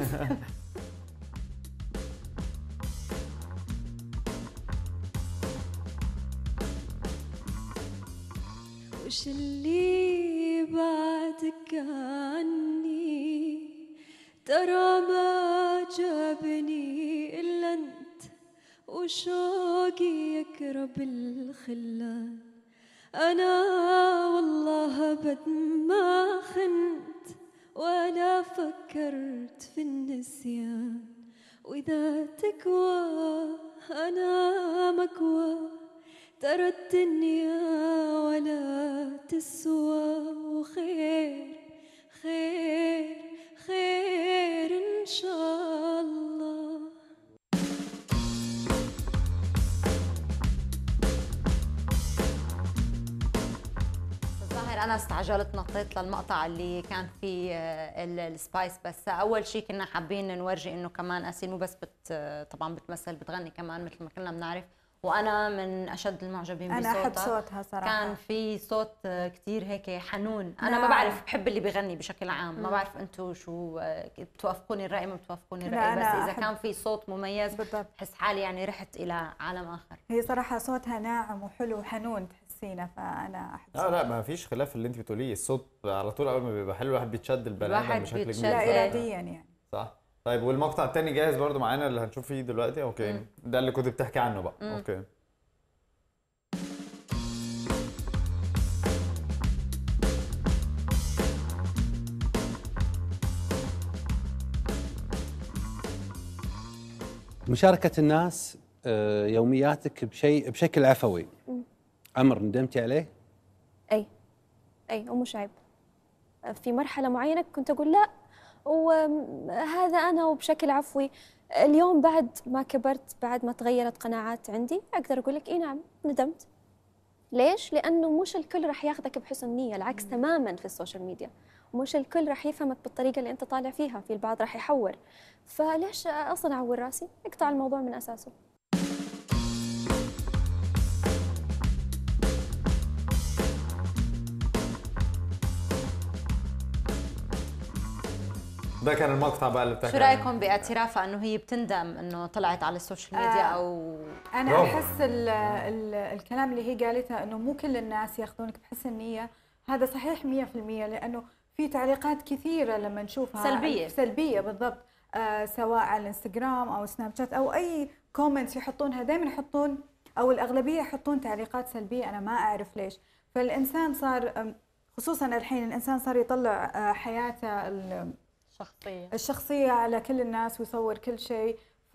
وش اللي بعدك عني ترى ما جابني إلا أنت وشوقي يقرب الخلان أنا والله أبد ما خنت ولا فكرت في النسيان وإذا تكوى أنا مكوى ترى الدنيا ولا تسوى وخير خير خير إن شاء الله الظاهر انا استعجلت نطيت للمقطع اللي كان فيه آه، ال- السبايس بس اول شيء كنا حابين نورجي انه كمان اسيل مو بس بت طبعا بتمثل بتغني كمان مثل ما كنا بنعرف وانا من اشد المعجبين انا احب بصوتها صوتها صراحه كان في صوت آه، كتير هيك حنون انا ما نعم. بعرف بحب اللي بيغني بشكل عام ما بعرف انتم شو آه، بتوافقوني الراي ما بتوافقوني لا، الراي بس أنا اذا أحب- كان في صوت مميز بالضبط بحس حالي يعني رحت الى عالم اخر هي صراحه صوتها ناعم وحلو وحنون تحسينه فانا احب لا لا ما فيش خلاف اللي انت بتقوليه الصوت على طول اول ما بيبقى حلو الواحد بيتشد البني الواحد ادم بشكل بيتشد. كبير لا إيه. اراديا يعني صح طيب والمقطع التاني جاهز برضو معانا اللي هنشوف فيه دلوقتي اوكي ده اللي كنت بتحكي عنه بقى اوكي مشاركة الناس آه، يومياتك بشيء بشكل عفوي أمر ندمتي عليه؟ اي اي ومش عيب في مرحله معينه كنت اقول لا وهذا انا وبشكل عفوي اليوم بعد ما كبرت بعد ما تغيرت قناعات عندي اقدر اقول لك اي نعم ندمت ليش لانه مش الكل راح ياخذك بحسن نيه العكس تماما في السوشيال ميديا مش الكل راح يفهمك بالطريقه اللي انت طالع فيها في البعض راح يحور فليش اصلا اعور راسي اقطع الموضوع من اساسه ده كان المقطع بقى اللي بتحكي شو عنه. رايكم باعترافها انه هي بتندم انه طلعت على السوشيال ميديا آه. او انا برافو. احس ال ال الكلام اللي هي قالتها انه مو كل الناس ياخذونك بحسن نيه هذا صحيح 100% لانه في تعليقات كثيره لما نشوفها سلبية. سلبيه بالضبط آه سواء على الانستغرام او سناب شات او اي كومنتس يحطونها دائما يحطون او الاغلبيه يحطون تعليقات سلبيه انا ما اعرف ليش فالانسان صار أم، خصوصا الحين الانسان صار يطلع آه، حياته ال- شخصيه الشخصية على كل الناس ويصور كل شيء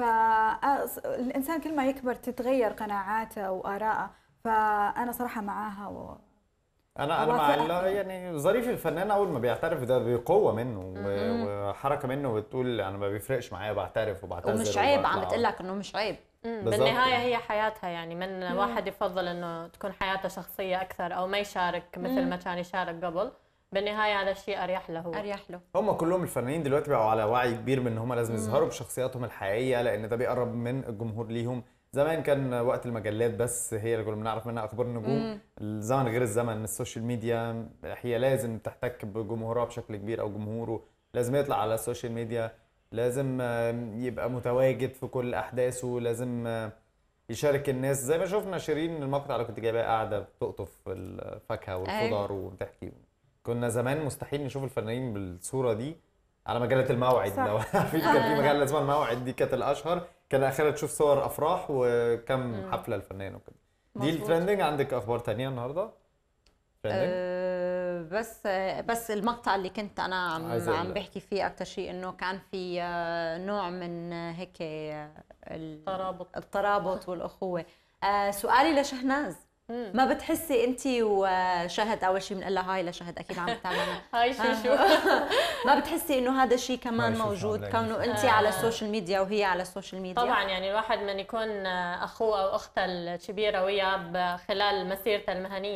فالإنسان كل ما يكبر تتغير قناعاته وآراءه فأنا صراحة معاها و... انا انا مع أوافق. ال- يعني ظريف الفنان اول ما بيعترف ده بقوه منه و- وحركه منه بتقول انا ما بيفرقش معايا بعترف وبعتذر ومش عيب عم وبطلع. بتقول لك انه مش عيب بالظبط. بالنهايه هي حياتها يعني من واحد يفضل انه تكون حياته شخصيه اكثر او ما يشارك مثل ما كان يشارك قبل بالنهايه هذا الشيء اريح له هو اريح له هم كلهم الفنانين دلوقتي بقوا على وعي كبير من ان هم لازم يظهروا بشخصياتهم الحقيقيه لان ده بيقرب من الجمهور ليهم زمان كان وقت المجلات بس هي اللي كنا بنعرف منها اخبار النجوم الزمن غير الزمن السوشيال ميديا هي لازم تحتك بجمهورها بشكل كبير او جمهوره لازم يطلع على السوشيال ميديا لازم آم، يبقى متواجد في كل احداثه لازم آه، يشارك الناس زي ما شفنا شيرين المقطع اللي كنت جايباه قاعده بتقطف الفاكهه والخضار وبتحكي كنا زمان مستحيل نشوف الفنانين بالصوره دي على مجله الموعد صح. لو عارفين كان في مجله اسمها الموعد دي كانت الاشهر كان اخرها تشوف صور افراح وكم حفله الفنان وكده دي مظبوط. الترندنج عندك اخبار تانية النهارده ترندنج أه بس بس المقطع اللي كنت انا عم عايزة عم أقول- بحكي فيه اكثر شيء انه كان في آه، نوع من آه، هيك آه، ال- ترابط. الترابط والاخوه آه، سؤالي لشهناز ما بتحسي انت وشهد اول شيء بنقول لها هاي لشهد اكيد عم تتابعنا هاي شو شو ما بتحسي انه هذا الشيء كمان هاي شو شو موجود عاملة كونه انت على السوشيال ميديا وهي على السوشيال ميديا طبعا يعني الواحد من يكون اخوه او اختها الكبيره وياه خلال مسيرته المهنيه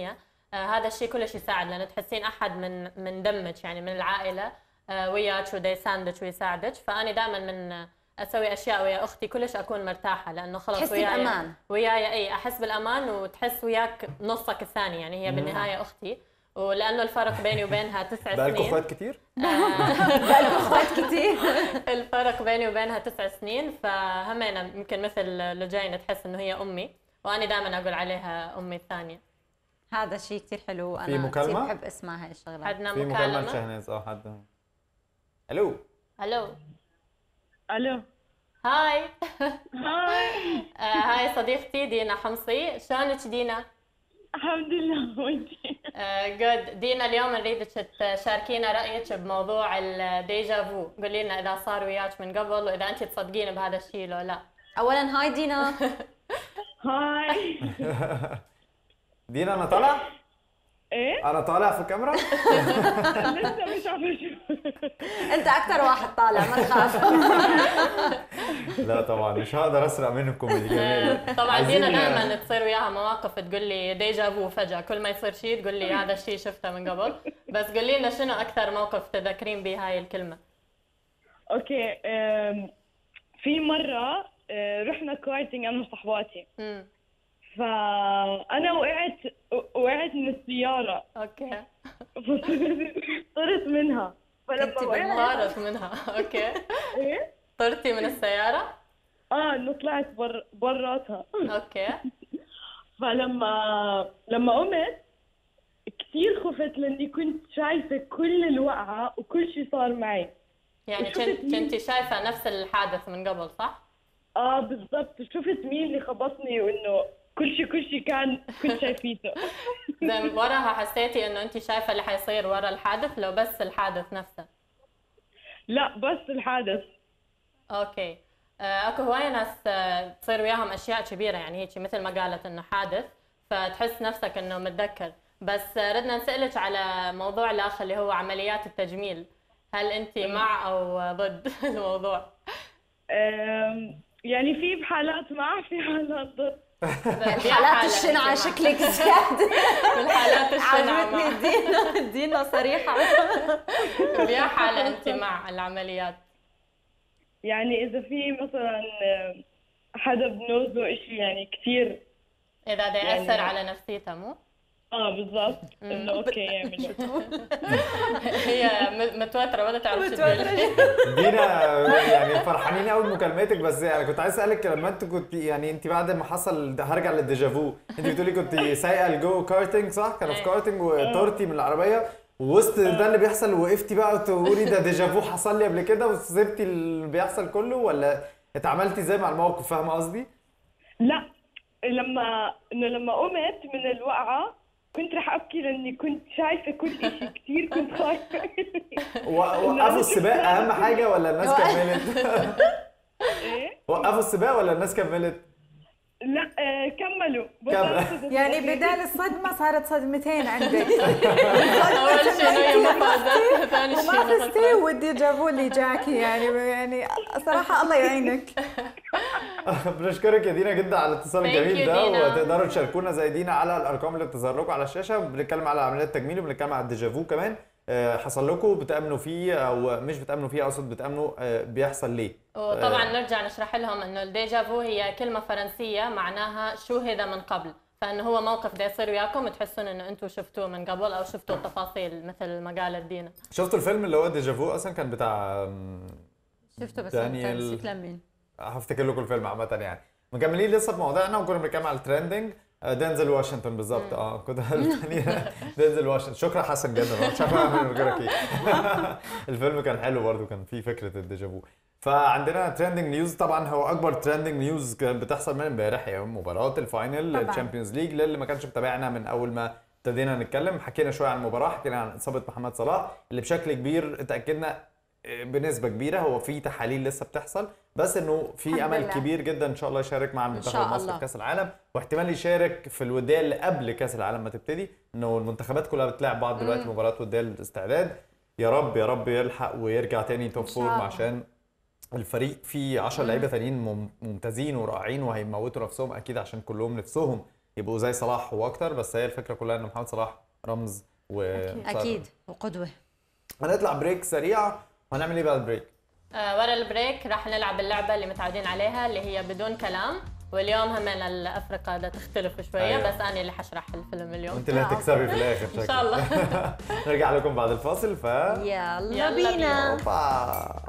آه هذا الشيء كلش يساعد لانه تحسين احد من من دمك يعني من العائله آه وياك ودا يساندك ويساعدك فاني دائما من اسوي اشياء ويا اختي كلش اكون مرتاحه لانه خلص تحسي وياي بأمان. وياي اي احس بالامان وتحس وياك نصك الثاني يعني هي بالنهايه اختي ولانه الفرق بيني وبينها تسع بقالكم سنين اخوات كتير؟ اخوات كثير الفرق بيني وبينها تسع سنين فهمينا يمكن مثل لجين تحس انه هي امي وانا دائما اقول عليها امي الثانيه هذا شيء كثير حلو في انا كثير مكالمة؟ بحب اسمع هاي الشغلات عندنا في مكالمة مكالمه لشهناز اه حد الو الو الو هاي هاي آه، هاي صديقتي دينا حمصي شلونك دينا؟ الحمد لله وانتي جود دينا اليوم نريدك تشاركينا رايك بموضوع الديجا فو قولي لنا اذا صار وياك من قبل واذا انت تصدقين بهذا الشيء لو لا اولا هاي دينا هاي دينا انا طالع؟ ايه انا طالع في الكاميرا؟ لسه مش عارفه شو انت اكثر واحد طالع ما تخاف لا طبعا مش هقدر اسرق منكم دي جميل طبعا عايزين- دينا دائما تصير وياها مواقف تقول لي ديجا فو فجاه كل ما يصير شيء تقول لي هذا الشيء شفته من قبل بس قولي لنا شنو اكثر موقف تذكرين به هاي الكلمه اوكي أم، في مره أه، رحنا كارتينج انا وصحباتي امم فانا وقعت وقعت من السياره اوكي طرت منها فلما كنتي وقعت طارت منها اوكي ايه طرتي من السياره اه انه طلعت بر براتها اوكي فلما لما قمت كثير خفت لاني كنت شايفه كل الوقعه وكل شيء صار معي يعني وشفت كنت مين؟ كنتي شايفه نفس الحادث من قبل صح؟ اه بالضبط شفت مين اللي خبطني وانه كل شيء كل شيء كان كنت شايفيته زي وراها حسيتي انه انت شايفه اللي حيصير ورا الحادث لو بس الحادث نفسه لا بس الحادث اوكي آه، اكو هواية ناس آه، تصير وياهم اشياء كبيره يعني هيك مثل ما قالت انه حادث فتحس نفسك انه متذكر بس آه، ردنا نسالك على موضوع الاخر اللي هو عمليات التجميل هل انت مع او ضد الموضوع أم، يعني في بحالات مع في حالات ضد حالات الشنعة شكلك زيادة بالحالات الشنعة عجبتني مع دينا دينا صريحة بيا حالة انت مع العمليات يعني اذا في مثلا أم، حدا بنوزه اشي يعني كثير اذا بده يعني- ياثر على نفسيتها مو اه بالضبط انه اوكي يعملوا هي م- متوتره ولا تعرف شو تقول دينا يعني فرحانين قوي بمكالمتك بس يعني كنت عايز اسالك لما انت كنت يعني انت بعد ما حصل ده هرجع للديجافو انت بتقولي كنت سايقه الجو كارتنج صح؟ كانوا في أيوة. كارتنج وطرتي من العربيه ووسط ده اللي بيحصل وقفتي بقى وتقولي ده ديجافو حصل لي قبل كده وسبتي اللي بيحصل كله ولا اتعاملتي ازاي مع الموقف فاهمه قصدي؟ لا لما انه لما قمت من الوقعه كنت رح ابكي لاني كنت شايفه كل شيء كثير كنت خايفه و- وقفوا السباق اهم حاجه ولا الناس كملت؟ ايه وقفوا السباق ولا الناس كملت؟ لا آه كملوا بس كمل. أنا كنت يعني أبكي. بدال الصدمة صارت صدمتين عندك اول شيء هي ما فازت ثاني شيء وما ما فزتي خسرت ودي جابوا اللي جاكي يعني يعني صراحة الله يعينك بنشكرك يا دينا جدا على الاتصال Thank الجميل you ده دينا. وتقدروا تشاركونا زي دينا على الارقام اللي بتظهر لكم على الشاشه بنتكلم على عمليات التجميل وبنتكلم على الديجافو كمان آه، حصل لكم بتامنوا فيه او مش بتامنوا فيه اقصد بتامنوا آه، بيحصل ليه وطبعا نرجع نشرح لهم انه الديجا فو هي كلمه فرنسيه معناها شوهد من قبل فانه هو موقف بده يصير وياكم تحسون انه انتم شفتوه من قبل او شفتوا التفاصيل مثل ما قالت دينا شفتوا الفيلم اللي هو ديجافو اصلا كان بتاع آم، شفته بس دانيال. انت نسيت لمين هفتكر لكم الفيلم عامه يعني مكملين لسه بموضوعنا وكنا بنتكلم على الترندنج آه، دينزل واشنطن بالظبط اه كنت دينزل واشنطن شكرا حسن جدا مش عارف اعمل من غيرك ايه الفيلم كان حلو برضو كان فيه فكره الديجافو فعندنا ترندنج نيوز طبعا هو اكبر ترندنج نيوز كانت بتحصل من امبارح يوم مباراه الفاينل طبعاً. الشامبيونز ليج للي ما كانش متابعنا من اول ما ابتدينا نتكلم حكينا شويه عن المباراه حكينا عن اصابه محمد صلاح اللي بشكل كبير اتاكدنا بنسبه كبيره هو في تحاليل لسه بتحصل بس انه في الحمد امل لله. كبير جدا ان شاء الله يشارك مع المنتخب شاء المصري الله. في كاس العالم واحتمال يشارك في الوديه اللي قبل كاس العالم ما تبتدي انه المنتخبات كلها بتلعب بعض دلوقتي مباراه وديه الاستعداد يا رب يا رب يلحق ويرجع تاني توب شاء فورم الله. عشان الفريق فيه 10 لعيبه تانيين مم- ممتازين ورائعين وهيموتوا نفسهم اكيد عشان كلهم نفسهم يبقوا زي صلاح واكتر بس هي الفكره كلها ان محمد صلاح رمز و اكيد وقدوه هنطلع بريك سريع وهنعمل ايه بعد البريك؟ آه، ورا البريك راح نلعب اللعبة اللي متعودين عليها اللي هي بدون كلام واليوم هم الأفرقة بدها تختلف شوية أيوة. بس أنا اللي حشرح الفيلم اليوم وانت اللي هتكسبي في الاخر إن شاء الله نرجع لكم بعد الفاصل ف يلا يلا بينا بينا. أوبا.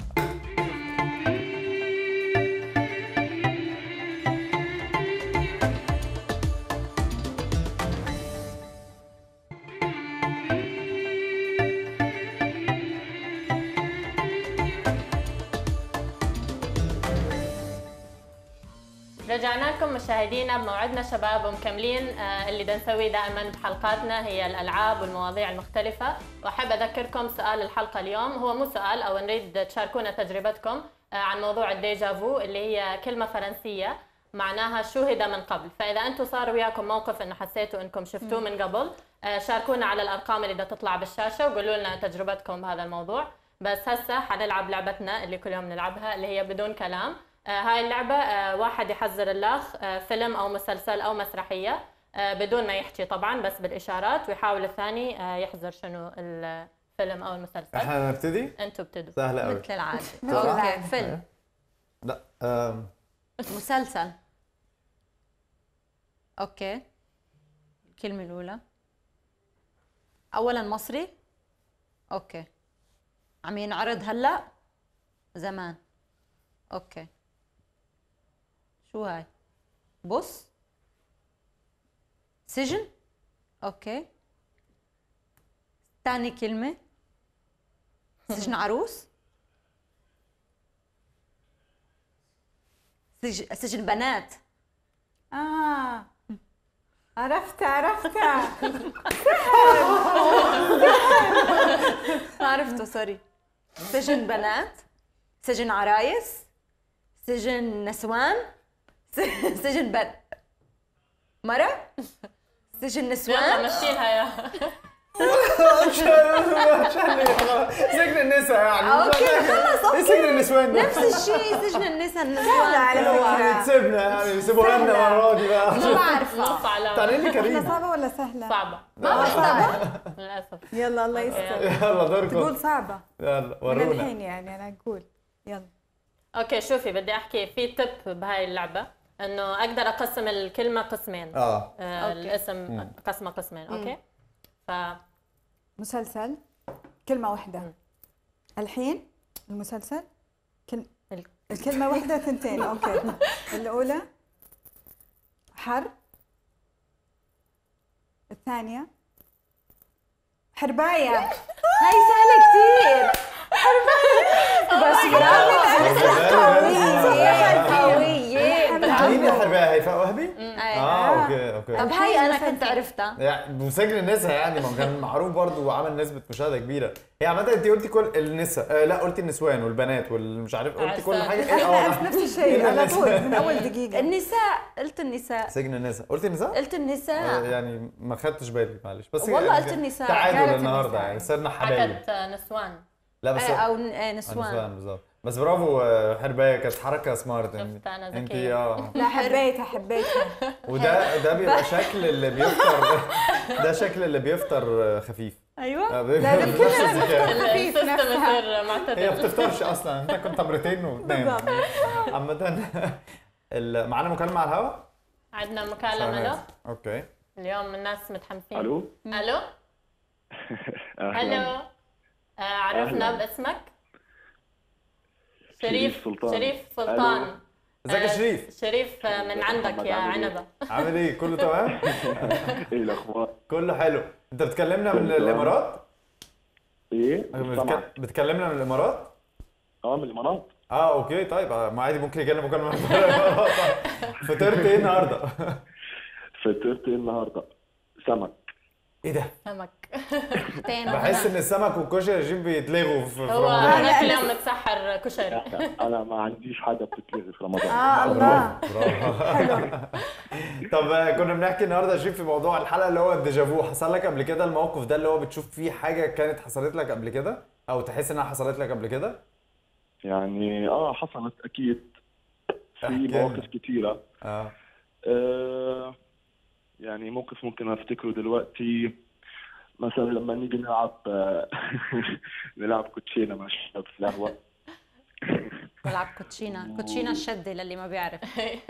رجعنا لكم مشاهدينا بموعدنا شباب ومكملين آه، اللي بدنا نسويه دائما بحلقاتنا هي الالعاب والمواضيع المختلفه واحب اذكركم سؤال الحلقه اليوم هو مو سؤال او نريد تشاركونا تجربتكم آه، عن موضوع الديجافو اللي هي كلمه فرنسيه معناها شوهد من قبل فاذا انتم صار وياكم موقف انه حسيتوا انكم شفتوه من قبل آه، شاركونا على الارقام اللي بدها تطلع بالشاشه وقولوا لنا تجربتكم بهذا الموضوع بس هسه حنلعب لعبتنا اللي كل يوم نلعبها اللي هي بدون كلام آه، هاي اللعبة آه، واحد يحذر الآخ آه، فيلم أو مسلسل أو مسرحية آه، بدون ما يحكي طبعا بس بالإشارات ويحاول الثاني آه، يحذر شنو الفيلم أو المسلسل احنا نبتدي أنتوا ابتدوا سهله قوي مثل العاده العادة. اوكي فيلم لا آم، مسلسل اوكي الكلمه الاولى اولا مصري اوكي عم ينعرض هلا زمان اوكي شو هاي بص سجن اوكي تاني كلمة سجن عروس سجن, سجن بنات اه عرفتها عرفتها ما عرفته سوري سجن بنات سجن عرايس سجن نسوان س- سجن بن مرة سجن يلا نسوان مشيلها يا سجن النساء يعني اوكي خلص ايه سجن النسوان ده؟ نفس الشيء سجن النساء سهلة على النسوان فكرة تسيبنا يعني سيبوها لنا سهلة. المره دي بقى ما بعرفها نص على تعالي احنا كريم صعبة ولا سهلة؟ صعبة ما بحضر للأسف يلا الله يستر يلا دوركم تقول صعبة يلا من ورونا الحين يعني انا اقول يلا اوكي شوفي بدي احكي في تب بهاي اللعبة انه اقدر اقسم الكلمة قسمين اه آه أوكي. الاسم قسمة قسمين اوكي ف مسلسل كلمة واحدة مم. الحين المسلسل كل... ال- الكلمة واحدة ثنتين اوكي الأولى حرب الثانية حرباية هاي سهلة كثير بس قوية مين الحرباية هيفاء وهبي؟ أي. اه اوكي اوكي طب هاي انا كنت عرفتها يعني وسجن النساء يعني ما هو كان معروف برضه وعمل نسبة مشاهدة كبيرة هي عامة انت قلتي كل النساء آه لا قلتي النسوان والبنات والمش عارف قلتي كل عرسان. حاجة ايه احنا اه نفس الشيء على النساء. طول من أول دقيقة النساء قلت النساء سجن النساء قلتي النساء؟ قلت آه، النساء يعني ما خدتش بالي معلش بس والله يعني قلت النساء. تعادل كانت النهارده النساء. يعني صرنا حبايب حكت آه، نسوان لا بس آه، او ن- آه، نسوان نسوان بالظبط بس برافو آه، حرباية كانت حركة سمارت شفت أنا انت ذكية. اه لا حبيتها حبيتها وده ده بيبقى شكل اللي بيفطر ده شكل اللي بيفطر آه، خفيف ايوه آه، بيبقى لا، ده بنفس كلنا الذكاء. خفيف السيستم نفسها. يصير هي معتدل بتفطرش اصلا انت كنت تمرتين وتنام بالضبط. عامة ال- معانا مكالمة على الهواء؟ عندنا مكالمة له اوكي اليوم الناس متحمسين الو الو أهلاً. الو آه، عرفنا أهلاً. باسمك شريف شريف سلطان. شريف سلطان ازيك يا آه، شريف؟ شريف آه، من عندك محمد يا عامل إيه؟ عنبة عامل ايه؟ كله تمام؟ ايه الاخبار؟ كله حلو انت بتكلمنا من كله تمام. الامارات؟ ايه؟ بتك- سامعك بتكلمنا من الامارات؟ اه من الامارات اه اوكي طيب آه، ما عادي ممكن يجي لنا مكالمة من الامارات فطرت ايه النهارده؟ فطرت ايه النهارده؟ سمك ايه ده؟ سمك حطينا بحس ان السمك والكشري يا جيم بيتلغوا في في هو رمضان انا كل يوم متسحر كشري انا ما عنديش حاجه بتتلغي في رمضان اه الله برافو حلو طب آه، كنا بنحكي النهارده يا شريف في موضوع الحلقه اللي هو الديجافو حصل لك قبل كده الموقف ده اللي هو بتشوف فيه حاجه كانت حصلت لك قبل كده او تحس انها حصلت لك قبل كده يعني اه حصلت اكيد في احكي لنا. مواقف كتيره اه آه يعني موقف ممكن افتكره دلوقتي مثلا لما نيجي نلعب نلعب كوتشينه مع الشباب في القهوه بلعب كوتشينا كوتشينا الشدة للي ما بيعرف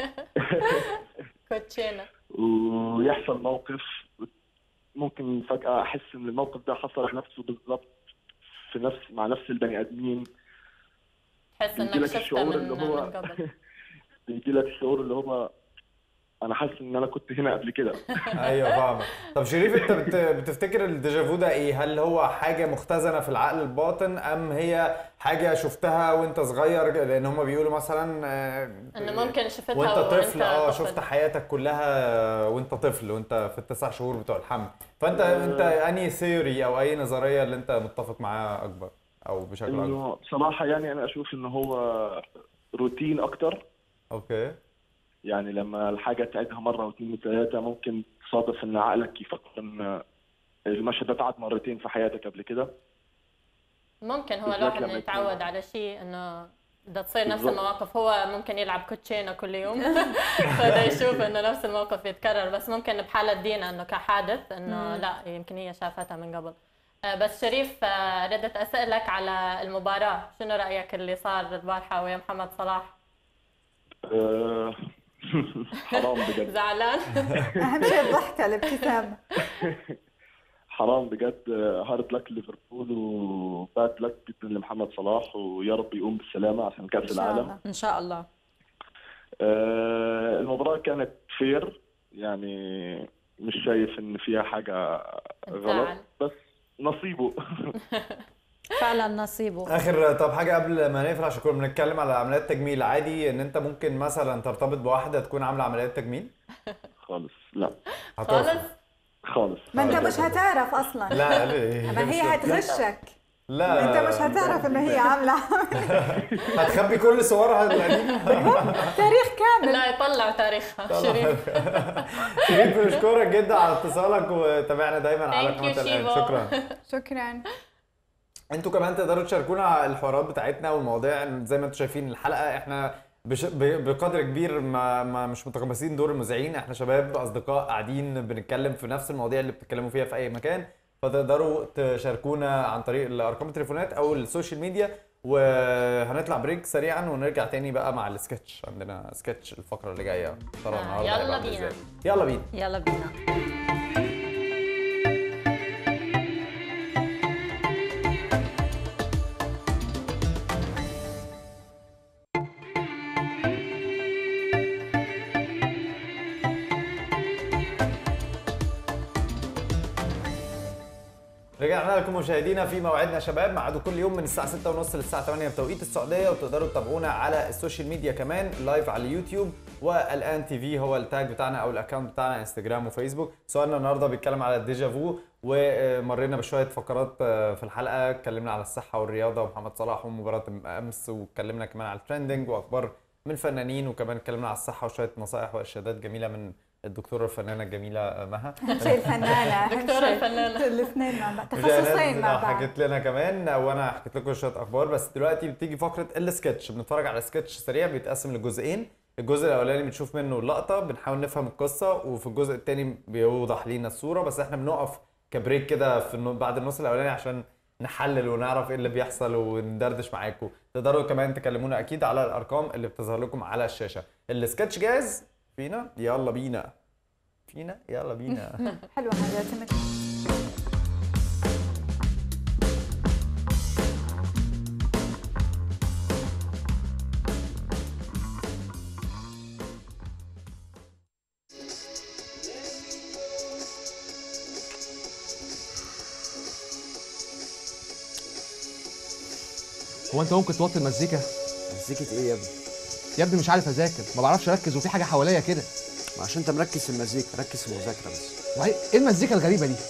كوتشينا ويحصل موقف ممكن فجأة أحس إن الموقف ده حصل نفسه بالظبط في نفس مع نفس البني آدمين تحس انك بيجيلك شفتها الشعور من اللي هو- من قبل بيجي لك الشعور اللي هو أنا حاسس إن أنا كنت هنا قبل كده ايوه فاهمك طب شريف انت بت... بتفتكر الديجافو ده ايه هل هو حاجه مختزنه في العقل الباطن ام هي حاجه شفتها وانت صغير لان هم بيقولوا مثلا آه، انه ممكن شفتها وانت طفل اه طفل. شفت حياتك كلها وانت طفل وانت في التسع شهور بتوع الحمل فانت انت انهي ثيوري او اي نظريه اللي انت متفق معاها اكبر او بشكل اكبر إنه بصراحة يعني أنا أشوف إن هو روتين أكتر اوكي يعني لما الحاجة تعيدها مرة واثنين وثلاثة ممكن تصادف إن عقلك يفكر إن المشهد ده اتعاد مرتين في حياتك قبل كده ممكن هو بالذات الواحد لما انه يكون- يتعود على شيء انه بدها تصير نفس بالضبط. المواقف هو ممكن يلعب كوتشينه كل يوم فده يشوف انه نفس الموقف يتكرر بس ممكن بحالة دينا انه كحادث انه لا يمكن هي شافتها من قبل آه، بس شريف آه، ردت اسالك على المباراة شنو رايك اللي صار البارحة ويا محمد صلاح آه، حرام بجد زعلان اهم شيء الضحكه الابتسامه حرام بجد هارد لك ليفربول وباد لك جدا لمحمد صلاح ويا رب يقوم بالسلامة عشان ان كأس شاء العالم الله ان شاء الله آه، المباراة كانت فير يعني مش شايف ان فيها حاجة غلط زعل. بس نصيبه فعلا نصيبه اخر طب حاجه قبل ما نقفل عشان كنا بنتكلم على عمليات تجميل عادي ان انت ممكن مثلا ترتبط بواحده تكون عامله عمليات تجميل خالص لا هترفض. خالص خالص ما انت مش هتعرف اصلا لا ليه؟ ما هي هتغشك لا انت مش هتعرف ان هي عامله هتخبي كل صورها القديمه تاريخ كامل لا يطلع تاريخها شريف شريف بنشكرك جدا على اتصالك وتابعنا دايما على Thank you, قناه الان شيبو. شكرا شكرا انتوا كمان تقدروا تشاركونا الحوارات بتاعتنا والمواضيع زي ما انتوا شايفين الحلقه احنا بش... ب- بقدر كبير ما... ما مش متقمصين دور المذيعين احنا شباب اصدقاء قاعدين بنتكلم في نفس المواضيع اللي بتتكلموا فيها في اي مكان فتقدروا تشاركونا عن طريق الارقام التليفونات او السوشيال ميديا وهنطلع بريك سريعا ونرجع تاني بقى مع السكتش عندنا سكتش الفقره اللي جايه ترى آه، النهارده يلا هيبقى عامل بينا. إزاي. يلا بينا يلا بينا رجعنا لكم مشاهدينا في موعدنا يا شباب ميعاده كل يوم من الساعه 6:30 للساعه 8 بتوقيت السعوديه وتقدروا تتابعونا على السوشيال ميديا كمان لايف على اليوتيوب والان تي في هو التاج بتاعنا او الاكونت بتاعنا انستجرام وفيسبوك سؤالنا النهارده بيتكلم على الديجافو ومرينا بشويه فقرات في الحلقه اتكلمنا على الصحه والرياضه ومحمد صلاح ومباراه امس واتكلمنا كمان على الترندنج واخبار من فنانين وكمان اتكلمنا على الصحه وشويه نصائح وارشادات جميله من الدكتوره الفنانه الجميله مها اهم شيء الفنانه اهم دكتورة شيء الفنانة. الاثنين مع بعض جاهز؟ تخصصين مع آه، بعض حكيت لنا كمان وانا حكيت لكم شويه اخبار بس دلوقتي بتيجي فقره السكتش بنتفرج على سكتش سريع بيتقسم لجزئين الجزء الاولاني بنشوف منه اللقطه بنحاول نفهم القصه وفي الجزء الثاني بيوضح لينا الصوره بس احنا بنقف كبريك كده في النو- بعد النص الاولاني عشان نحلل ونعرف ايه اللي بيحصل وندردش معاكم تقدروا كمان تكلمونا اكيد على الارقام اللي بتظهر لكم على الشاشه السكتش جاهز فينا يلا بينا فينا يلا بينا حلوه هذا تمت هو انت ممكن توطي المزيكا مزيكة ايه يا ابني؟ يا ابني مش عارف اذاكر ما بعرفش اركز وفي حاجه حواليا كده ما عشان انت مركز في المزيكا ركز في المذاكرة بس وهي ايه المزيكا الغريبه دي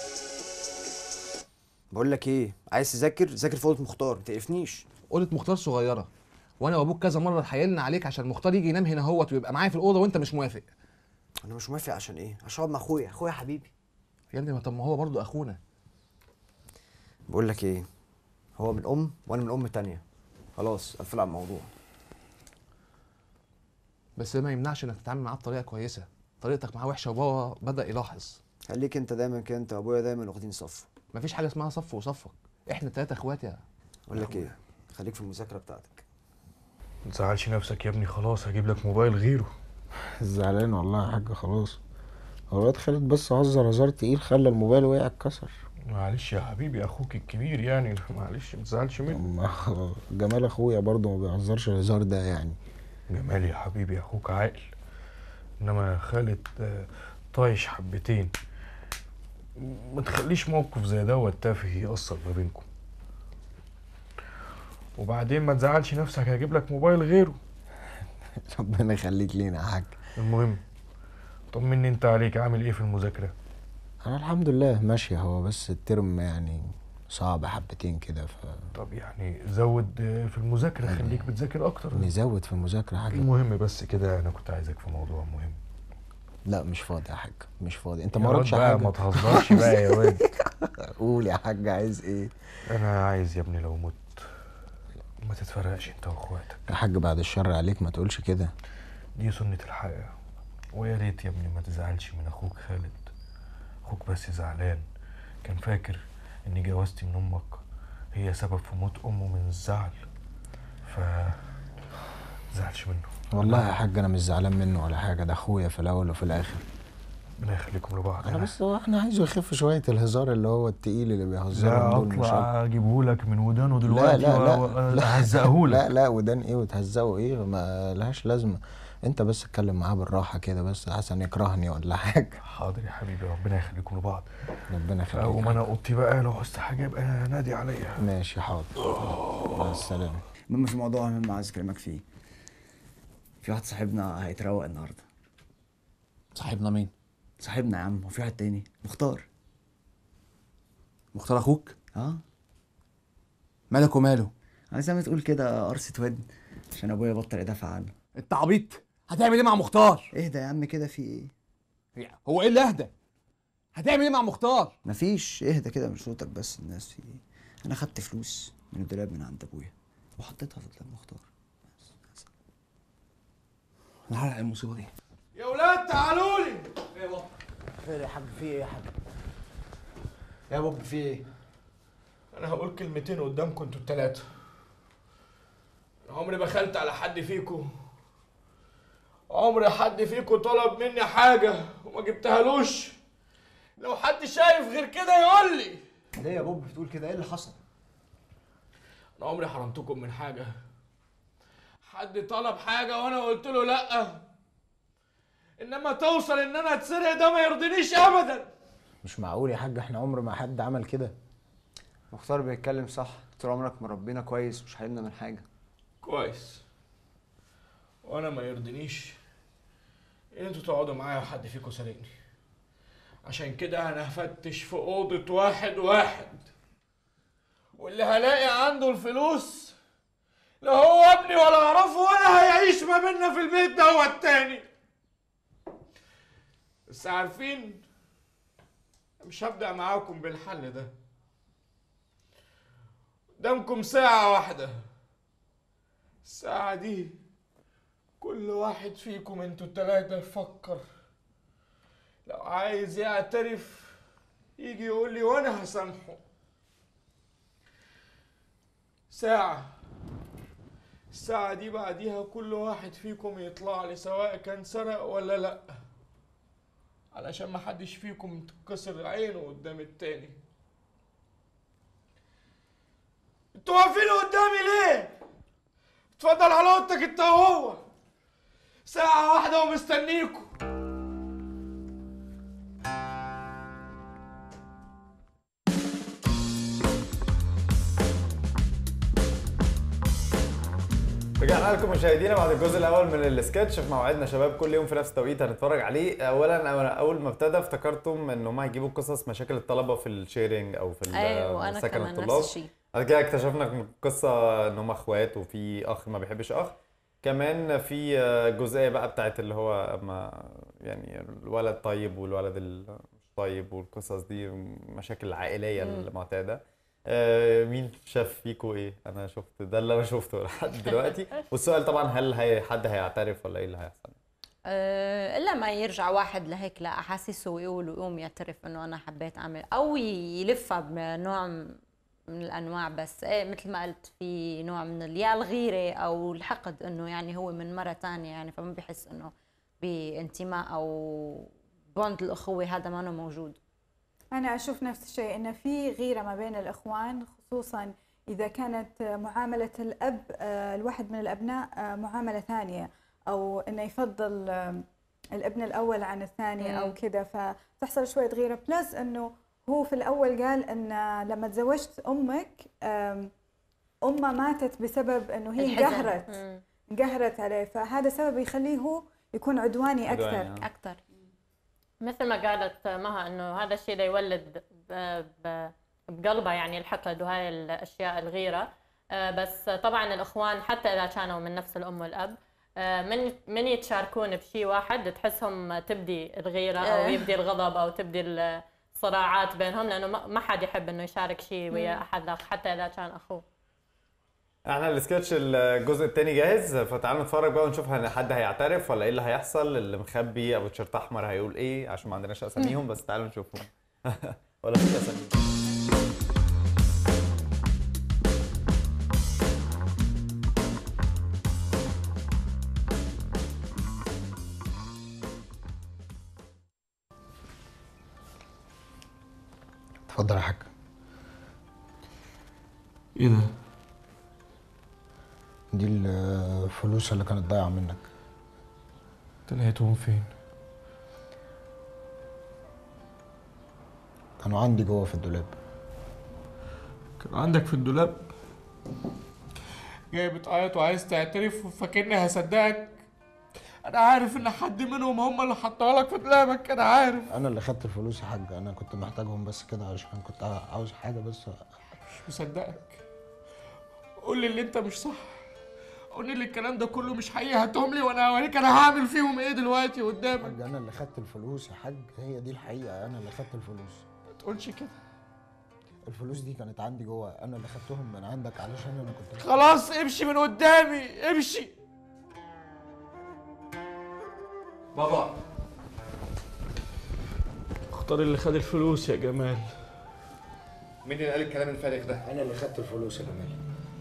بقول لك ايه عايز تذاكر ذاكر في اوضه مختار ما تقفنيش اوضه مختار صغيره وانا وابوك كذا مره اتحايلنا عليك عشان مختار يجي ينام هنا هوت ويبقى معايا في الاوضه وانت مش موافق انا مش موافق عشان ايه عشان اقعد مع اخويا اخويا حبيبي يا ابني ما طب ما هو برضه اخونا بقول لك ايه هو من ام وانا من ام تانية خلاص قفل على الموضوع بس ده ما يمنعش انك تتعامل معاه بطريقه كويسه طريقتك معاه وحشه وبابا بدا يلاحظ خليك انت دايما كده انت وابويا دايما واخدين صف مفيش حاجه اسمها صف وصفك احنا ثلاثه اخوات يا اقول لك ايه خليك في المذاكره بتاعتك ما تزعلش نفسك يا ابني خلاص هجيب لك موبايل غيره زعلان والله يا حاج خلاص هو الواد خالد بس هزر هزار تقيل خلى الموبايل وقع اتكسر معلش يا حبيبي اخوك الكبير يعني معلش ما تزعلش منه ما- جمال اخويا برضه ما بيهزرش الهزار ده يعني جمال يا حبيبي اخوك عاقل انما خالد آه، طايش حبتين ما تخليش موقف زي دوت تافه يأثر ما بينكم وبعدين ما تزعلش نفسك هجيب لك موبايل غيره ربنا يخليك لينا يا حاج المهم طمني انت عليك عامل ايه في المذاكره انا الحمد لله ماشيه هو بس الترم يعني صعب حبتين كده ف طب يعني زود آه، في المذاكره خليك بتذاكر اكتر نزود في المذاكره يا حاج المهم بس كده انا كنت عايزك في موضوع مهم لا مش فاضي يا حاج مش فاضي انت يا ما واد وراكش بقى حاجه ما تهزرش بقى يا واد قول يا حاج عايز ايه انا عايز يا ابني لو مت ما تتفرقش انت واخواتك يا حاج بعد الشر عليك ما تقولش كده دي سنة الحياة ويا ريت يا ابني ما تزعلش من اخوك خالد اخوك بس زعلان كان فاكر ان جوازتي من امك هي سبب في موت امه من الزعل ف زعلش منه والله يا حاج انا مش زعلان منه ولا حاجه ده اخويا في الاول وفي الاخر ربنا يخليكم لبعض انا بس هو احنا عايزه يخف شويه الهزار اللي هو التقيل اللي بيهزرهم لا دول مش اطلع اجيبه لك من ودانه لا دلوقتي لا لا و- لا هزقهولك لا لا ودان ايه وتهزقه ايه ما لهاش لازمه انت بس اتكلم معاه بالراحه كده بس حسن يكرهني ولا حاجه حاضر يا حبيبي ربنا يخليكم لبعض ربنا يخليك اقوم انا اوضتي بقى لو عوزت حاجه يبقى نادي عليا ماشي حاضر مع السلامه المهم في موضوع مهم عايز اكلمك فيه في واحد صاحبنا هيتروق النهارده صاحبنا مين صاحبنا يا عم وفي واحد تاني مختار مختار اخوك اه مالك وماله عايز زي ما تقول كده قرصة ودن عشان ابويا بطل يدافع عنه انت عبيط هتعمل ايه مع مختار اهدى يا عم كده في ايه هو ايه اللي اهدى هتعمل ايه مع مختار مفيش اهدى كده من صوتك بس الناس في ايه انا خدت فلوس من الدولاب من عند ابويا وحطيتها في دولاب مختار انا هلحق المصيبه دي يا ولاد تعالوا لي ايه يا بابا خير يا حاج في ايه يا حاج يا بابا في ايه انا هقول كلمتين قدامكم انتوا التلاتة عمري ما خلت على حد فيكم عمري حد فيكم طلب مني حاجة وما جبتهالوش لو حد شايف غير كده يقول لي ليه يا بابا بتقول كده ايه اللي حصل انا عمري حرمتكم من حاجة حد طلب حاجة وانا قلت له لا انما توصل ان انا اتسرق ده ما يرضينيش ابدا مش معقول يا حاج احنا عمر ما حد عمل كده مختار بيتكلم صح طول عمرك مربينا كويس مش حرمنا من حاجه كويس وانا ما يرضينيش ان انتوا تقعدوا معايا وحد فيكم سارقني عشان كده انا هفتش في اوضه واحد واحد واللي هلاقي عنده الفلوس لا هو ابني ولا اعرفه ولا هيعيش ما بيننا في البيت ده هو التاني بس عارفين مش هبدأ معاكم بالحل ده قدامكم ساعة واحدة الساعة دي كل واحد فيكم انتوا التلاتة يفكر لو عايز يعترف يجي يقول لي وانا هسامحه ساعة الساعة دي بعديها كل واحد فيكم يطلع لي سواء كان سرق ولا لأ علشان ما حدش فيكم تتكسر عينه قدام التاني انتوا واقفين قدامي ليه؟ اتفضل على اوضتك انت وهو ساعة واحدة ومستنيكوا رجعنا لكم مشاهدينا بعد الجزء الاول من السكتش في موعدنا شباب كل يوم في نفس التوقيت هنتفرج عليه اولا أنا اول ما ابتدى افتكرتم ان هم هيجيبوا قصص مشاكل الطلبه في الشيرنج او في ال- أيوة، وأنا سكن كمان نفس الطلاب الشيء. بعد كده اكتشفنا ان القصه ان هم اخوات وفي اخ ما بيحبش اخ كمان في جزئيه بقى بتاعت اللي هو ما يعني الولد طيب والولد ال- مش طيب والقصص دي مشاكل العائليه مم. المعتاده آه، مين شاف فيكو ايه انا شفت ده اللي انا شفته لحد دلوقتي والسؤال طبعا هل هي حد هيعترف ولا ايه اللي هيحصل آه، الا ما يرجع واحد لهيك لاحاسيسه ويقول ويقوم يعترف انه انا حبيت اعمل او يلفها بنوع من الانواع بس ايه مثل ما قلت في نوع من ال- يا الغيره او الحقد انه يعني هو من مره تانية يعني فما بحس انه بانتماء او بوند الاخوه هذا ما أنه موجود أنا أشوف نفس الشيء إن في غيرة ما بين الإخوان خصوصا إذا كانت معاملة الأب آه، الواحد من الأبناء آه، معاملة ثانية أو إنه يفضل آه، الابن الأول عن الثاني أو مم. كذا فتحصل شوية غيرة بلس إنه هو في الأول قال إن لما تزوجت أمك آم، أمه ماتت بسبب إنه هي الحزن. انقهرت مم. انقهرت عليه فهذا سبب يخليه هو يكون عدواني أكثر عدواني، آه. اكثر مثل ما قالت مها انه هذا الشيء ده يولد ب- ب- بقلبها يعني الحقد وهاي الاشياء الغيره آه، بس طبعا الاخوان حتى اذا كانوا من نفس الام والاب آه، من من يتشاركون بشيء واحد تحسهم تبدي الغيره او إيه. يبدي الغضب او تبدي الصراعات بينهم لانه ما ما حد يحب انه يشارك شيء ويا مم. احد آخر، حتى اذا كان اخوه احنا السكتش الجزء الثاني جاهز فتعالوا نتفرج بقى ونشوف هل حد هيعترف ولا ايه اللي هيحصل اللي مخبي ابو تيشيرت احمر هيقول ايه عشان ما عندناش اساميهم بس تعالوا نشوفهم ولا في اساميهم اتفضل يا حاج ايه ده؟ دي الفلوس اللي كانت ضايعه منك انت لقيتهم فين؟ كانوا عندي جوه في الدولاب كان عندك في الدولاب جاي بتعيط وعايز تعترف وفاكرني هصدقك انا عارف ان حد منهم هم اللي حطها لك في دولابك انا عارف انا اللي خدت الفلوس يا حاج انا كنت محتاجهم بس كده عشان كنت عاوز حاجه بس مش مصدقك قول لي اللي انت مش صح قول لي الكلام ده كله مش حقيقي هاتهم لي وانا اوريك انا هعمل فيهم ايه دلوقتي قدامك حاج انا اللي خدت الفلوس يا حاج هي دي الحقيقه انا اللي خدت الفلوس ما تقولش كده الفلوس دي كانت عندي جوه انا اللي خدتهم من عندك علشان انا كنت خلاص امشي من قدامي امشي بابا اختار اللي خد الفلوس يا جمال مين اللي قال الكلام الفارغ ده؟ انا اللي خدت الفلوس يا جمال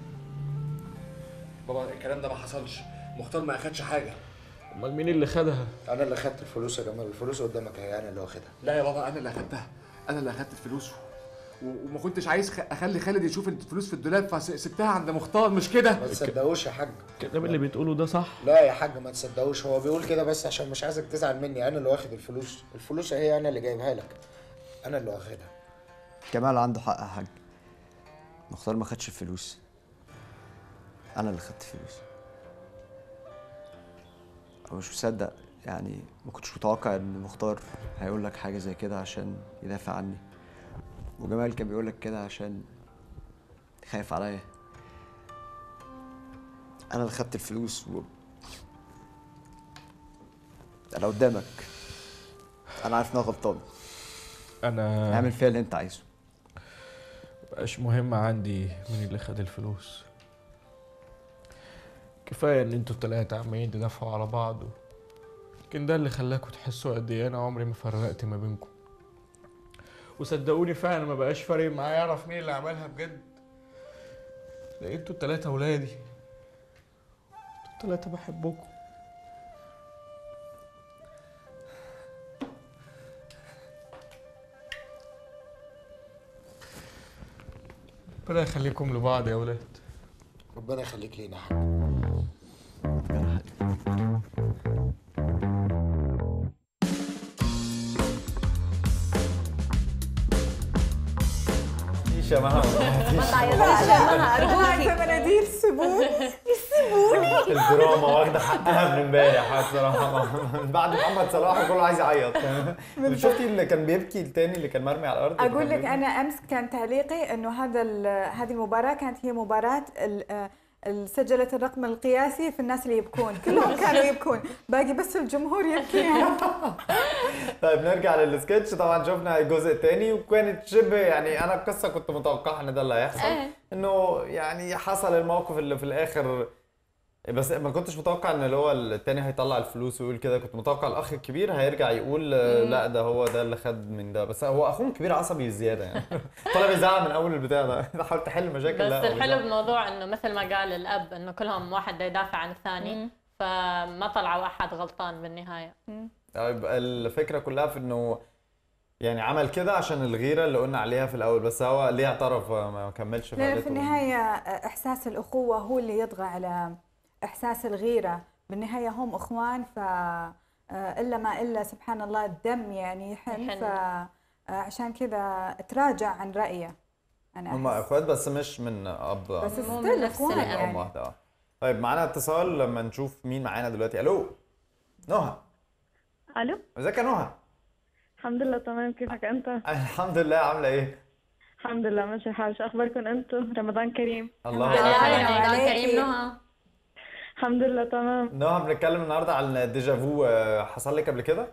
بابا الكلام ده ما حصلش مختار ما اخدش حاجه امال مين اللي خدها؟ انا اللي خدت الفلوس يا جمال الفلوس قدامك اهي انا اللي واخدها لا يا بابا انا اللي اخدتها انا اللي اخدت الفلوس و- وما كنتش عايز خ- اخلي خالد يشوف الفلوس في الدولاب فسبتها عند مختار مش كده ما تصدقوش يا حاج الكلام اللي بتقوله ده صح لا يا حاج ما تصدقوش هو بيقول كده بس عشان مش عايزك تزعل مني انا اللي واخد الفلوس الفلوس اهي انا اللي جايبها لك انا اللي واخدها كمال عنده حق يا حاج مختار ما خدش الفلوس انا اللي خدت الفلوس انا مش مصدق يعني ما كنتش متوقع ان مختار هيقول لك حاجه زي كده عشان يدافع عني وجمال كان بيقول لك كده عشان خايف عليا انا اللي خدت الفلوس و انا قدامك انا عارف ان انا غلطان انا اعمل فيها اللي انت عايزه مبقاش مهم عندي مين اللي خد الفلوس كفايه ان انتوا التلاتة عمالين تدافعوا على بعض يمكن ده اللي خلاكوا تحسوا قد ايه انا عمري ما فرقت ما بينكم وصدقوني فعلا ما بقاش فارق معايا اعرف مين اللي عملها بجد لان انتوا التلاتة ولادي انتوا التلاتة بحبكم ربنا يخليكم لبعض يا ولاد ربنا يخليك لينا يا حاج مفيش يا مها ما تعيطيش يا مها ارجوكي معك مناديل سيبوني سيبوني الدراما واخده حقها من امبارح الصراحه من بعد محمد صلاح كله عايز يعيط شفتي اللي كان بيبكي التاني اللي كان مرمي على الارض اقول لك انا امس كان تعليقي انه هذا ال- هذه المباراه كانت هي مباراه ال- آه، ال- سجلت الرقم القياسي في الناس اللي يبكون كلهم كانوا يبكون باقي بس الجمهور يبكي طيب نرجع للسكتش طبعا شفنا الجزء الثاني وكانت شبه يعني انا القصه كنت متوقعه ان ده اللي هيحصل إيه. انه يعني حصل الموقف اللي في الاخر بس ما كنتش متوقع ان اللي هو التاني هيطلع الفلوس ويقول كده كنت متوقع الاخ الكبير هيرجع يقول آه، مم. لا ده هو ده اللي خد من ده بس هو اخوه الكبير عصبي زياده يعني طالع بيزعق من اول البتاع ده حاول تحل مشاكل بس لا هو الحلو بيزعق. بالموضوع انه مثل ما قال الاب انه كلهم واحد بده يدافع عن الثاني فما طلع واحد غلطان بالنهايه طيب الفكره كلها في انه يعني عمل كده عشان الغيره اللي قلنا عليها في الاول بس هو ليه اعترف ما كملش لا فعلته في النهاية إحساس الأخوة هو اللي يطغى على إحساس الغيرة بالنهاية هم إخوان ف آه، إلا ما إلا سبحان الله الدم يعني يحن يحن. فعشان كذا تراجع عن رأيه أنا هم أحس اخوات بس مش من اب بس أم. ستيل إخوان ام يعني واحده اه طيب معانا اتصال لما نشوف مين معانا دلوقتي الو نهى الو ازيك يا نهى الحمد لله تمام كيفك انت الحمد لله عامله ايه الحمد لله ماشي الحال شو اخباركم انتم رمضان كريم الله رمضان كريم نهى الحمد لله تمام نهى بنتكلم النهارده عن الديجافو آه، حصل لك قبل كده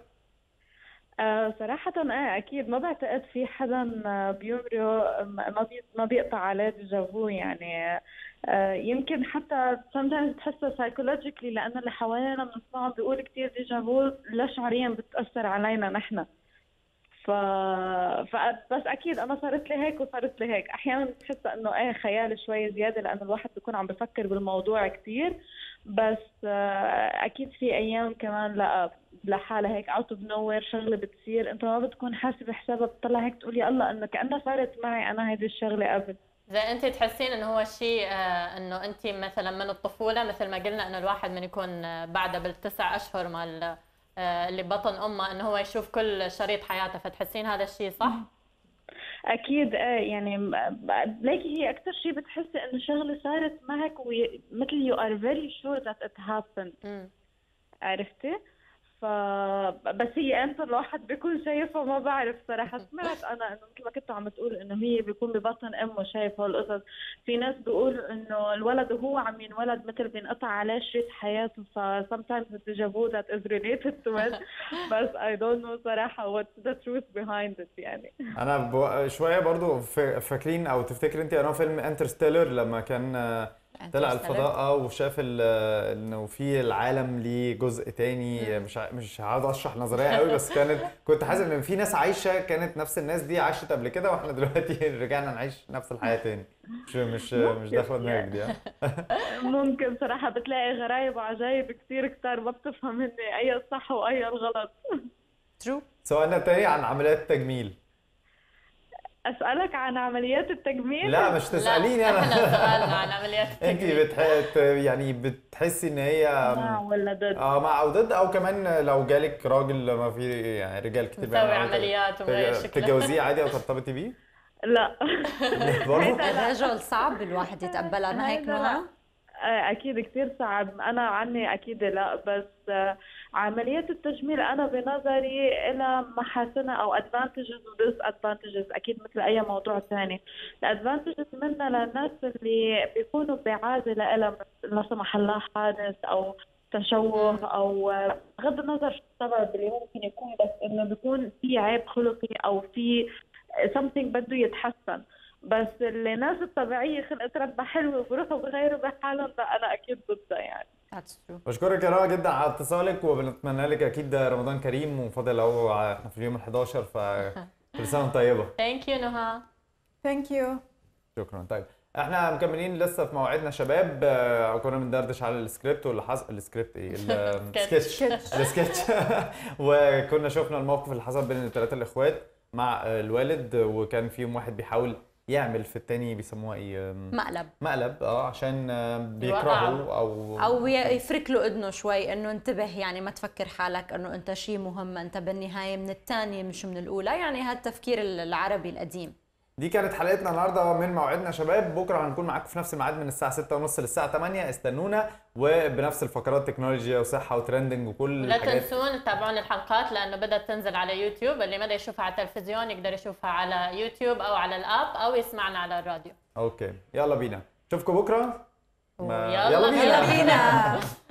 آه صراحة اه اكيد ما بعتقد في حدا آه، بيمرق ما ما بي ما بيقطع عليه ديجافو يعني آه يمكن حتى sometimes بتحسها psychologically لأن اللي حوالينا بنسمعهم بيقول كتير ديجافو لا شعوريا بتأثر علينا نحن ف... ف بس اكيد انا صارت لي هيك وصارت لي هيك احيانا بتحس انه ايه خيال شوي زياده لانه الواحد بيكون عم بفكر بالموضوع كثير بس آه، اكيد في ايام كمان لا لحالها هيك اوت اوف نو وير شغله بتصير انت ما بتكون حاسب حسابها بتطلع هيك تقول يا الله انه كانها صارت معي انا هيدي الشغله قبل زي انت تحسين انه هو شيء آه، انه انت مثلا من الطفوله مثل ما قلنا انه الواحد من يكون آه، بعدها بالتسع اشهر مال آه، اللي بطن امه انه هو يشوف كل شريط حياته فتحسين هذا الشيء صح؟ اكيد ايه يعني م- ب- ليكي هي اكثر شيء بتحسي انه شغله صارت معك ومثل يو ار فيري شور ذات ات هابن عرفتي؟ ف بس هي امتى الواحد بيكون شايفها ما بعرف صراحه سمعت انا انه مثل ما كنت عم تقول انه هي بيكون ببطن امه شايف هالقصص في ناس بيقولوا انه الولد وهو عم ينولد مثل بينقطع عليه شريط حياته ف sometimes it's deja vu that is related to it بس I don't know صراحه what's the truth behind it يعني انا ب... شويه برضو ف... فاكرين او تفتكر انت انا فيلم انترستيلر لما كان آه، طلع Interstellar. الفضاء اه وشاف ال... آه، انه في العالم ليه جزء تاني مش ع... مش هقعد اشرح نظريه قوي بس كانت كنت حاسس ان في ناس عايشه كانت نفس الناس دي عاشت قبل كده واحنا دلوقتي رجعنا نعيش نفس الحياه تاني مش مش مش داخله دماغك دي ها؟ ممكن صراحة بتلاقي غرايب وعجايب كثير كتار ما بتفهم هن أي الصح وأي الغلط ترو سؤالنا التاني عن عمليات التجميل أسألك عن عمليات التجميل لا مش تساليني انا احنا سؤالنا عن عمليات انت بتح... يعني بتحسي ان هي مع ولا ضد اه مع او ضد او كمان لو جالك راجل ما في يعني رجال كتير مسوي بيعملوا عمليات ومغير تج- شكله. تتجوزيه عادي او ترتبطي بيه؟ لا برضه؟ الرجل صعب الواحد يتقبلها ما هيك هيدا نوع لا. آه، أكيد كثير صعب أنا عني أكيد لا بس آه، عمليات التجميل أنا بنظري لها محاسنها أو advantages و disadvantages أكيد مثل أي موضوع ثاني الادفانتجز منها للناس اللي بيكونوا بعازة لها لا سمح الله حادث أو تشوه أو آه، بغض النظر شو السبب اللي ممكن يكون بس إنه بيكون في عيب خلقي أو في something بده يتحسن بس اللي الناس الطبيعية خلقت ربها حلوة وبروحوا بغيروا بحالهم لا أنا أكيد ضدها يعني بشكرك يا رنا جدا على اتصالك وبنتمنى لك اكيد رمضان كريم وفاضل اهو احنا في اليوم ال 11 ف كل سنه وانت طيبه ثانك يو نهى ثانك يو شكرا طيب احنا مكملين لسه في موعدنا شباب آه، كنا بندردش على السكريبت واللي حصل السكريبت ايه السكتش سكتش. السكتش وكنا شفنا الموقف اللي حصل بين الثلاثه الاخوات مع آه، الوالد وكان فيهم واحد بيحاول يعمل في التاني بيسموها ايه آم، مقلب مقلب اه عشان آه، يوقعه. بيكرهوا او او ي- يفرك له اذنه شوي انه انتبه يعني ما تفكر حالك انه انت شيء مهم انت بالنهايه من الثانيه مش من الاولى يعني هالتفكير العربي القديم دي كانت حلقتنا النهارده من موعدنا شباب بكره هنكون معاكم في نفس الميعاد من الساعه 6:30 للساعه 8 استنونا وبنفس الفقرات تكنولوجيا وصحه وترندنج وكل ولا الحاجات تنسون تتابعون الحلقات لانه بدات تنزل على يوتيوب اللي ما بده يشوفها على التلفزيون يقدر يشوفها على يوتيوب او على الاب او يسمعنا على الراديو اوكي يلا بينا نشوفكم بكره ما- يلا بينا. بينا